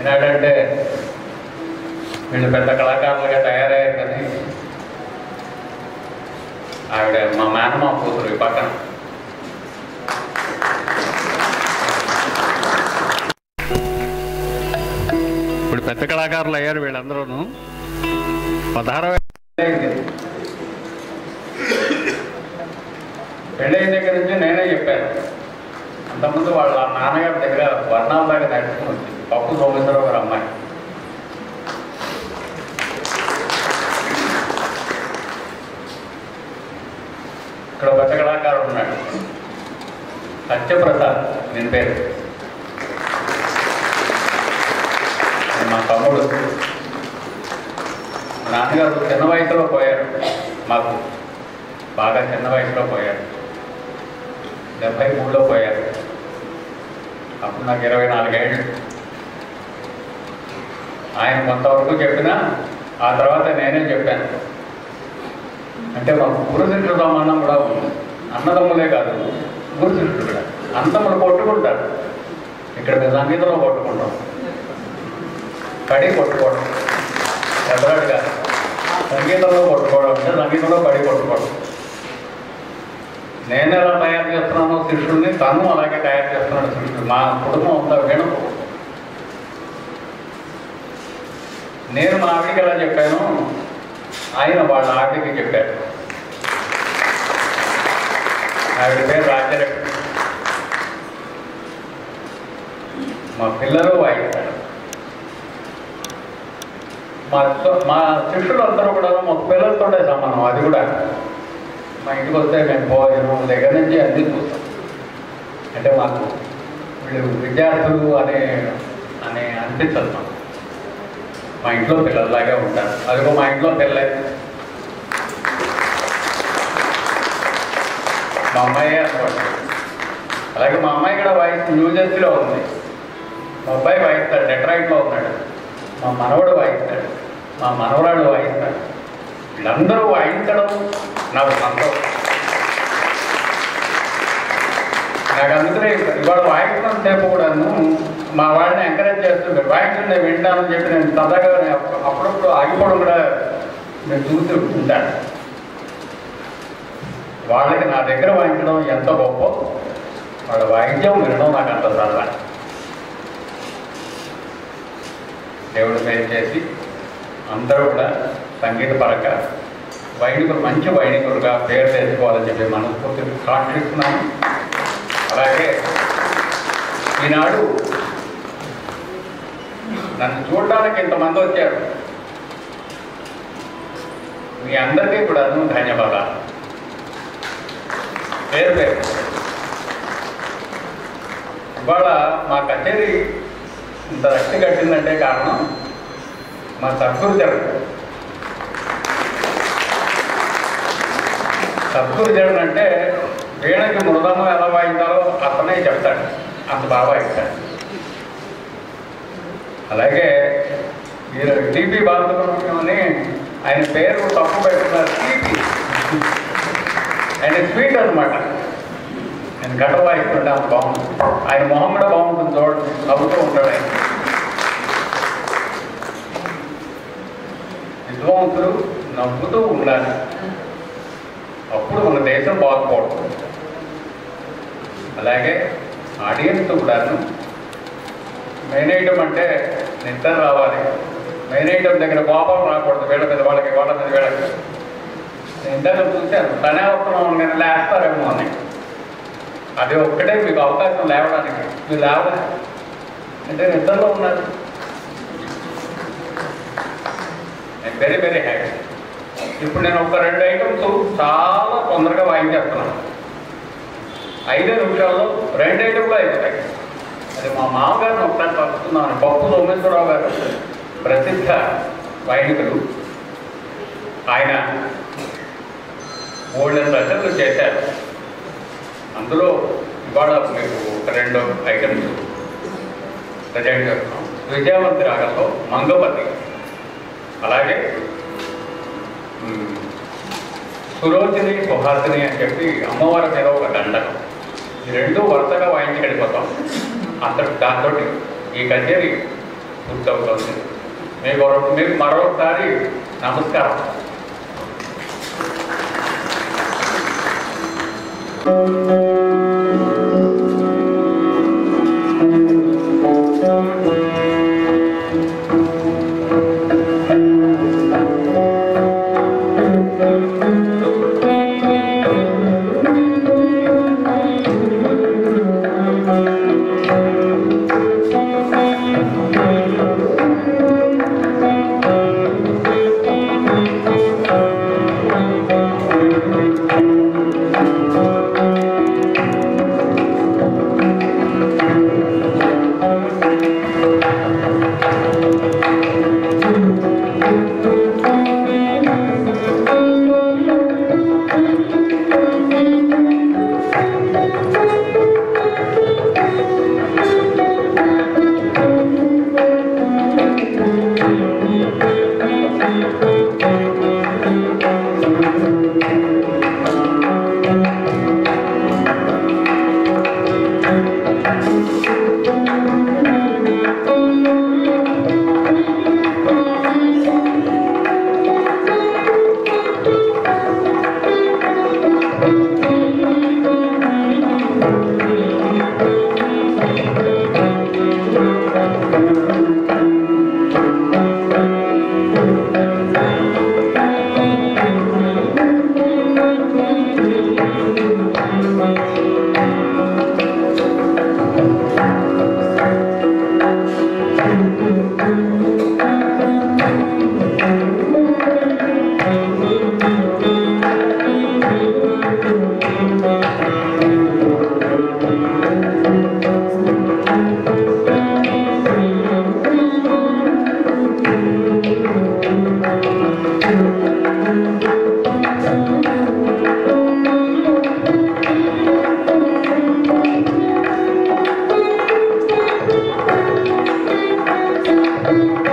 ఈనాడంటే వీళ్ళు పెద్ద కళాకారులుగా తయారయ్యారు కానీ ఆవిడ మా మేనమా కూతురు ఈ పక్కన ఇప్పుడు పెద్ద కళాకారులు అయ్యారు వీళ్ళందరూ పదహారవ పెళ్ళైన దగ్గర నుంచి నేనే చెప్పాను అంతకుముందు వాళ్ళ నాన్నగారి దగ్గర వర్ణాల దాకా నేర్చుకుని వచ్చింది పప్పు సోమేశ్వరరావు గారు అమ్మాయి ఇక్కడ ఒక పెద్ద కళాకారుడు ఉన్నాడు సత్యప్రసాద్ నేను పేరు ఆయన మా తమ్ముడు మా నాన్నగారు చిన్న వయసులో పోయారు మాకు బాగా చిన్న వయసులో పోయారు డెబ్భై మూడులో పోయారు అప్పుడు నాకు ఇరవై నాలుగేళ్ళు ఆయన కొంతవరకు చెప్పినా ఆ తర్వాత నేనే చెప్పాను అంటే మాకు గురుశిష్యుల సంబంధం కూడా ఉంది అన్నదమ్ములే కాదు గురుశిష్యుడు కూడా అంతములు కొట్టుకుంటారు ఇక్కడ మేము సంగీతంలో కొట్టుకుంటాం కడి కొట్టుకోవడం ఎదరాడు కాదు సంగీతంలో కొట్టుకోవడం అంటే సంగీతంలో కడి కొట్టుకోవడం నేను ఎలా తయారు చేస్తున్నానో శిష్యుడిని తను అలాగే తయారు చేస్తున్నాడు శిష్యుడు మా కుటుంబం అంతా వినకు నేను మా ఆవిడికి ఎలా చెప్పాను ఆయన వాళ్ళ ఆవిడికి చెప్పారు ఆవిడ పేరు రాజ్యలక్ష్మి మా పిల్లలు వాయిస్తారు మా మా శిష్యులందరూ కూడా మా పిల్లలతోనే సమానం అది కూడా మా ఇంటికి వస్తే మేము భోజనం దగ్గర నుంచి అన్ని చూస్తాం అంటే మాకు వీళ్ళు విద్యార్థులు అనే అనే అనిపించదు మాకు మా ఇంట్లో పిల్లల్లాగే ఉంటారు అదిగో మా ఇంట్లో పిల్లలే మా అమ్మాయి అనుకోండి అలాగే మా అమ్మాయి కూడా వాయిస్ న్యూజెర్సీలో ఉంది మా అబ్బాయి వాయిస్తాడు డెట్రాయిట్లో ఉన్నాడు మా మనవడు వాయిస్తాడు మా మనవరాడు వాయిస్తాడు వీళ్ళందరూ వాయించడం నాకు సంతోషం నాకు అందుకనే ఇవాళ వాయించడం సేపు కూడాను మా వాళ్ళని ఎంకరేజ్ చేస్తుంటారు వాయించండి వింటానని చెప్పి నేను సరదాగా అప్పుడప్పుడు ఆగిపోవడం కూడా నేను చూస్తూ ఉంటాను వాళ్ళకి నా దగ్గర వాయించడం ఎంత గొప్ప వాళ్ళ వాయిద్యం వినడం నాకు అంత సరదా దేవుడి పేరు చేసి అందరూ కూడా సంగీత పరంగా వైణికులు మంచి వైణికులుగా పేరు తెచ్చుకోవాలని చెప్పి మనస్ఫూర్తిగా కాంక్షిస్తున్నాను అలాగే ఈనాడు నన్ను చూడడానికి ఇంతమంది వచ్చారు మీ అందరికీ కూడా ధన్యవాదాలు పేరు పేరు ఇవాళ మా కచేరీ ఇంత రక్తి కట్టిందంటే కారణం మా సద్గురు జరగదు సద్గురు జరగదు అంటే వీణకి మృదంగం ఎలా వాయించాలో అతనే చెప్తాడు అంత బాగా వాయిస్తాడు అలాగే మీరు టీపీ బాలసుబ్రహ్మణ్యం అని ఆయన పేరు తప్పు పెట్టుకున్నారు టీపీ ఆయన స్వీట్ అనమాట ఆయన గట వాయిస్తుంటే అంత బాగుంటుంది ఆయన మొహం కూడా బాగుంటుంది చూడండి నవ్వుతూ ఉంటాడు ఆయన విద్వాంసులు నవ్వుతూ ఉండాలి అప్పుడు మన దేశం బాగుపడుతుంది అలాగే ఆడియన్స్ కూడాను మెయిన్ ఐటమ్ అంటే నిద్ర రావాలి మెయిన్ ఐటమ్ దగ్గర కోపం రాకూడదు వీళ్ళ మీద వాళ్ళకి వాళ్ళ మీద వీళ్ళకి నేను ఇందాక చూశాను తనే వస్తున్నాం నేను లేస్తారేమో అని అది ఒక్కటే మీకు అవకాశం లేవడానికి మీరు లేవలే అంటే నిద్రలో ఉన్నారు నేను వెరీ వెరీ హ్యాపీ ఇప్పుడు నేను ఒక రెండు ఐటమ్స్ చాలా తొందరగా వాయించేస్తున్నాను ఐదే నిమిషాల్లో రెండు ఐటమ్లు అయిపోతాయి అది మా మామగారిని ఒకసారి కలుస్తున్నాను పప్పు సోమేశ్వరరావు గారు ప్రసిద్ధ వైదికులు ఆయన మూడు రచనలు చేశారు అందులో ఇవాళ మీకు ఒక రెండు ఐటమ్స్ ప్రజెంట్ చేస్తున్నాం విజయవంతి రాగంలో మంగపతి అలాగే ఉమ్, సురోచిని సుహాసిని అని చెప్పి అమ్మవారి మీద ఒక దండకం ఈ రెండు వరుసగా వాయించి వెళ్ళిపోతాం అంత దాంతో ఈ కచేరీ పూర్తవుతోంది మీకు మీకు మరొకసారి నమస్కారం
Thank you.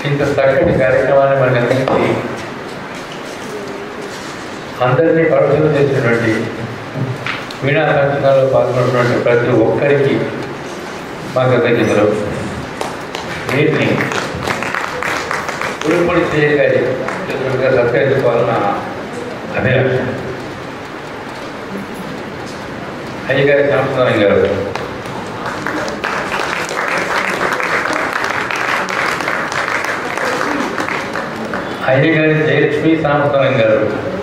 ఇంత చక్కటి కార్యక్రమాన్ని మనకి అందించి అందరినీ పరవశం చేసినటువంటి వీణా సంస్థలో పాల్గొన్నటువంటి ప్రతి ఒక్కరికి మా కృతజ్ఞతలు వీటిని గురుపొడి శ్రేయ గారి చిత్రంగా సత్కరించుకోవాలన్న అభిలాష అయ్యగారి సంస్థానం గారు అయ్యగారి జయలక్ష్మి సంస్థానం గారు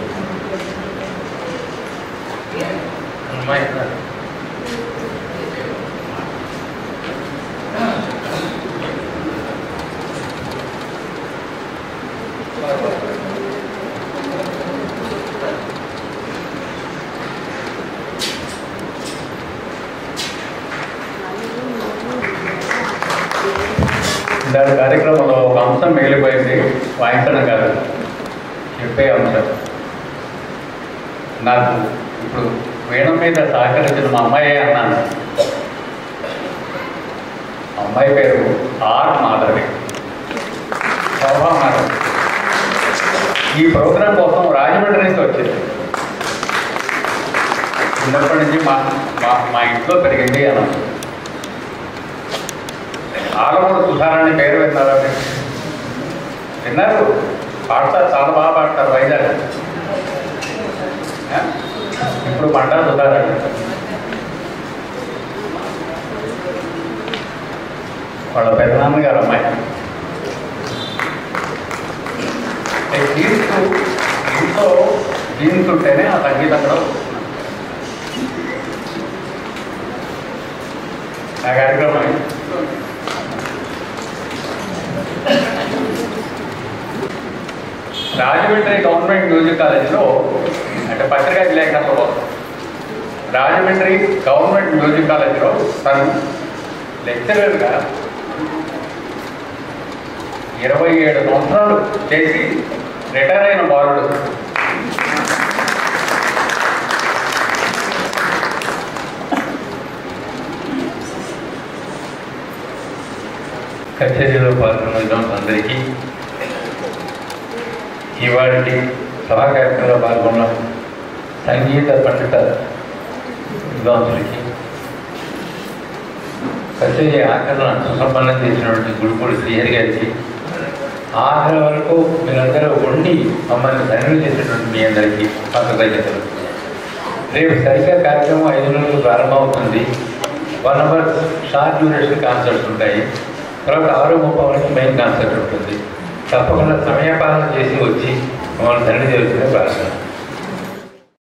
అమ్మాయి దాని కార్యక్రమంలో ఒక అంశం మిగిలిపోయింది వాయించడం కాదు చెప్పే అంశం నాకు ఇప్పుడు వీణం మీద సహకరించిన మా అమ్మాయి అన్నాను అమ్మాయి పేరు ఆర్ మాధవి శోభా మాధవి ఈ ప్రోగ్రాం కోసం రాజమండ్రి నుంచి వచ్చింది చిన్నప్పటి నుంచి మా మా మా ఇంట్లో పెరిగింది అన్నాను ఆలమూరు సుధారాణి పేరు విన్నారా మీరు? విన్నారు పాడతారు చాలా బాగా పాడతారు వైజాగ్ ఆ? ఇప్పుడు మండా సుధారాణి వాళ్ళ పెద్దనాన్నగారు అమ్మాయి అంటే జీన్స్ ఇంట్లో జీన్స్ ఉంటేనే ఆ సంగీతం కూడా వస్తుంది. ఆ కార్యక్రమం అయింది. రాజమండ్రి గవర్నమెంట్ మ్యూజిక్ కాలేజీలో అంటే పత్రికా విలేకరుల కోసం రాజమండ్రి గవర్నమెంట్ మ్యూజిక్ కాలేజీలో తను లెక్చరర్గా ఇరవై ఏడు సంవత్సరాలు చేసి రిటైర్ అయిన బాలుడు కచేరీలో పాల్గొన్న విద్వాంసులు అందరికీ ఇవాటి సభా కార్యక్రమంలో పాల్గొన్న సంగీత పండిత విద్వాంసులకి కచేరీ ఆఖరణ సుసంపన్నం చేసినటువంటి గుడిపూడి శ్రీహరి గారికి ఆఖరి వరకు మీరందరూ ఉండి మమ్మల్ని ధన్యులు చేసినటువంటి మీ అందరికీ మా కృతజ్ఞతలు రేపు సరిగ్గా కార్యక్రమం ఐదు నెలలు ప్రారంభమవుతుంది one hour short duration concerts ఉంటాయి తర్వాత ఆరు ముప్పై వరకు మెయిన్ కాన్సర్ట్ ఉంటుంది తప్పకుండా సమయపాలన చేసి వచ్చి మమ్మల్ని ధన్యులు చేసిన ప్రార్థన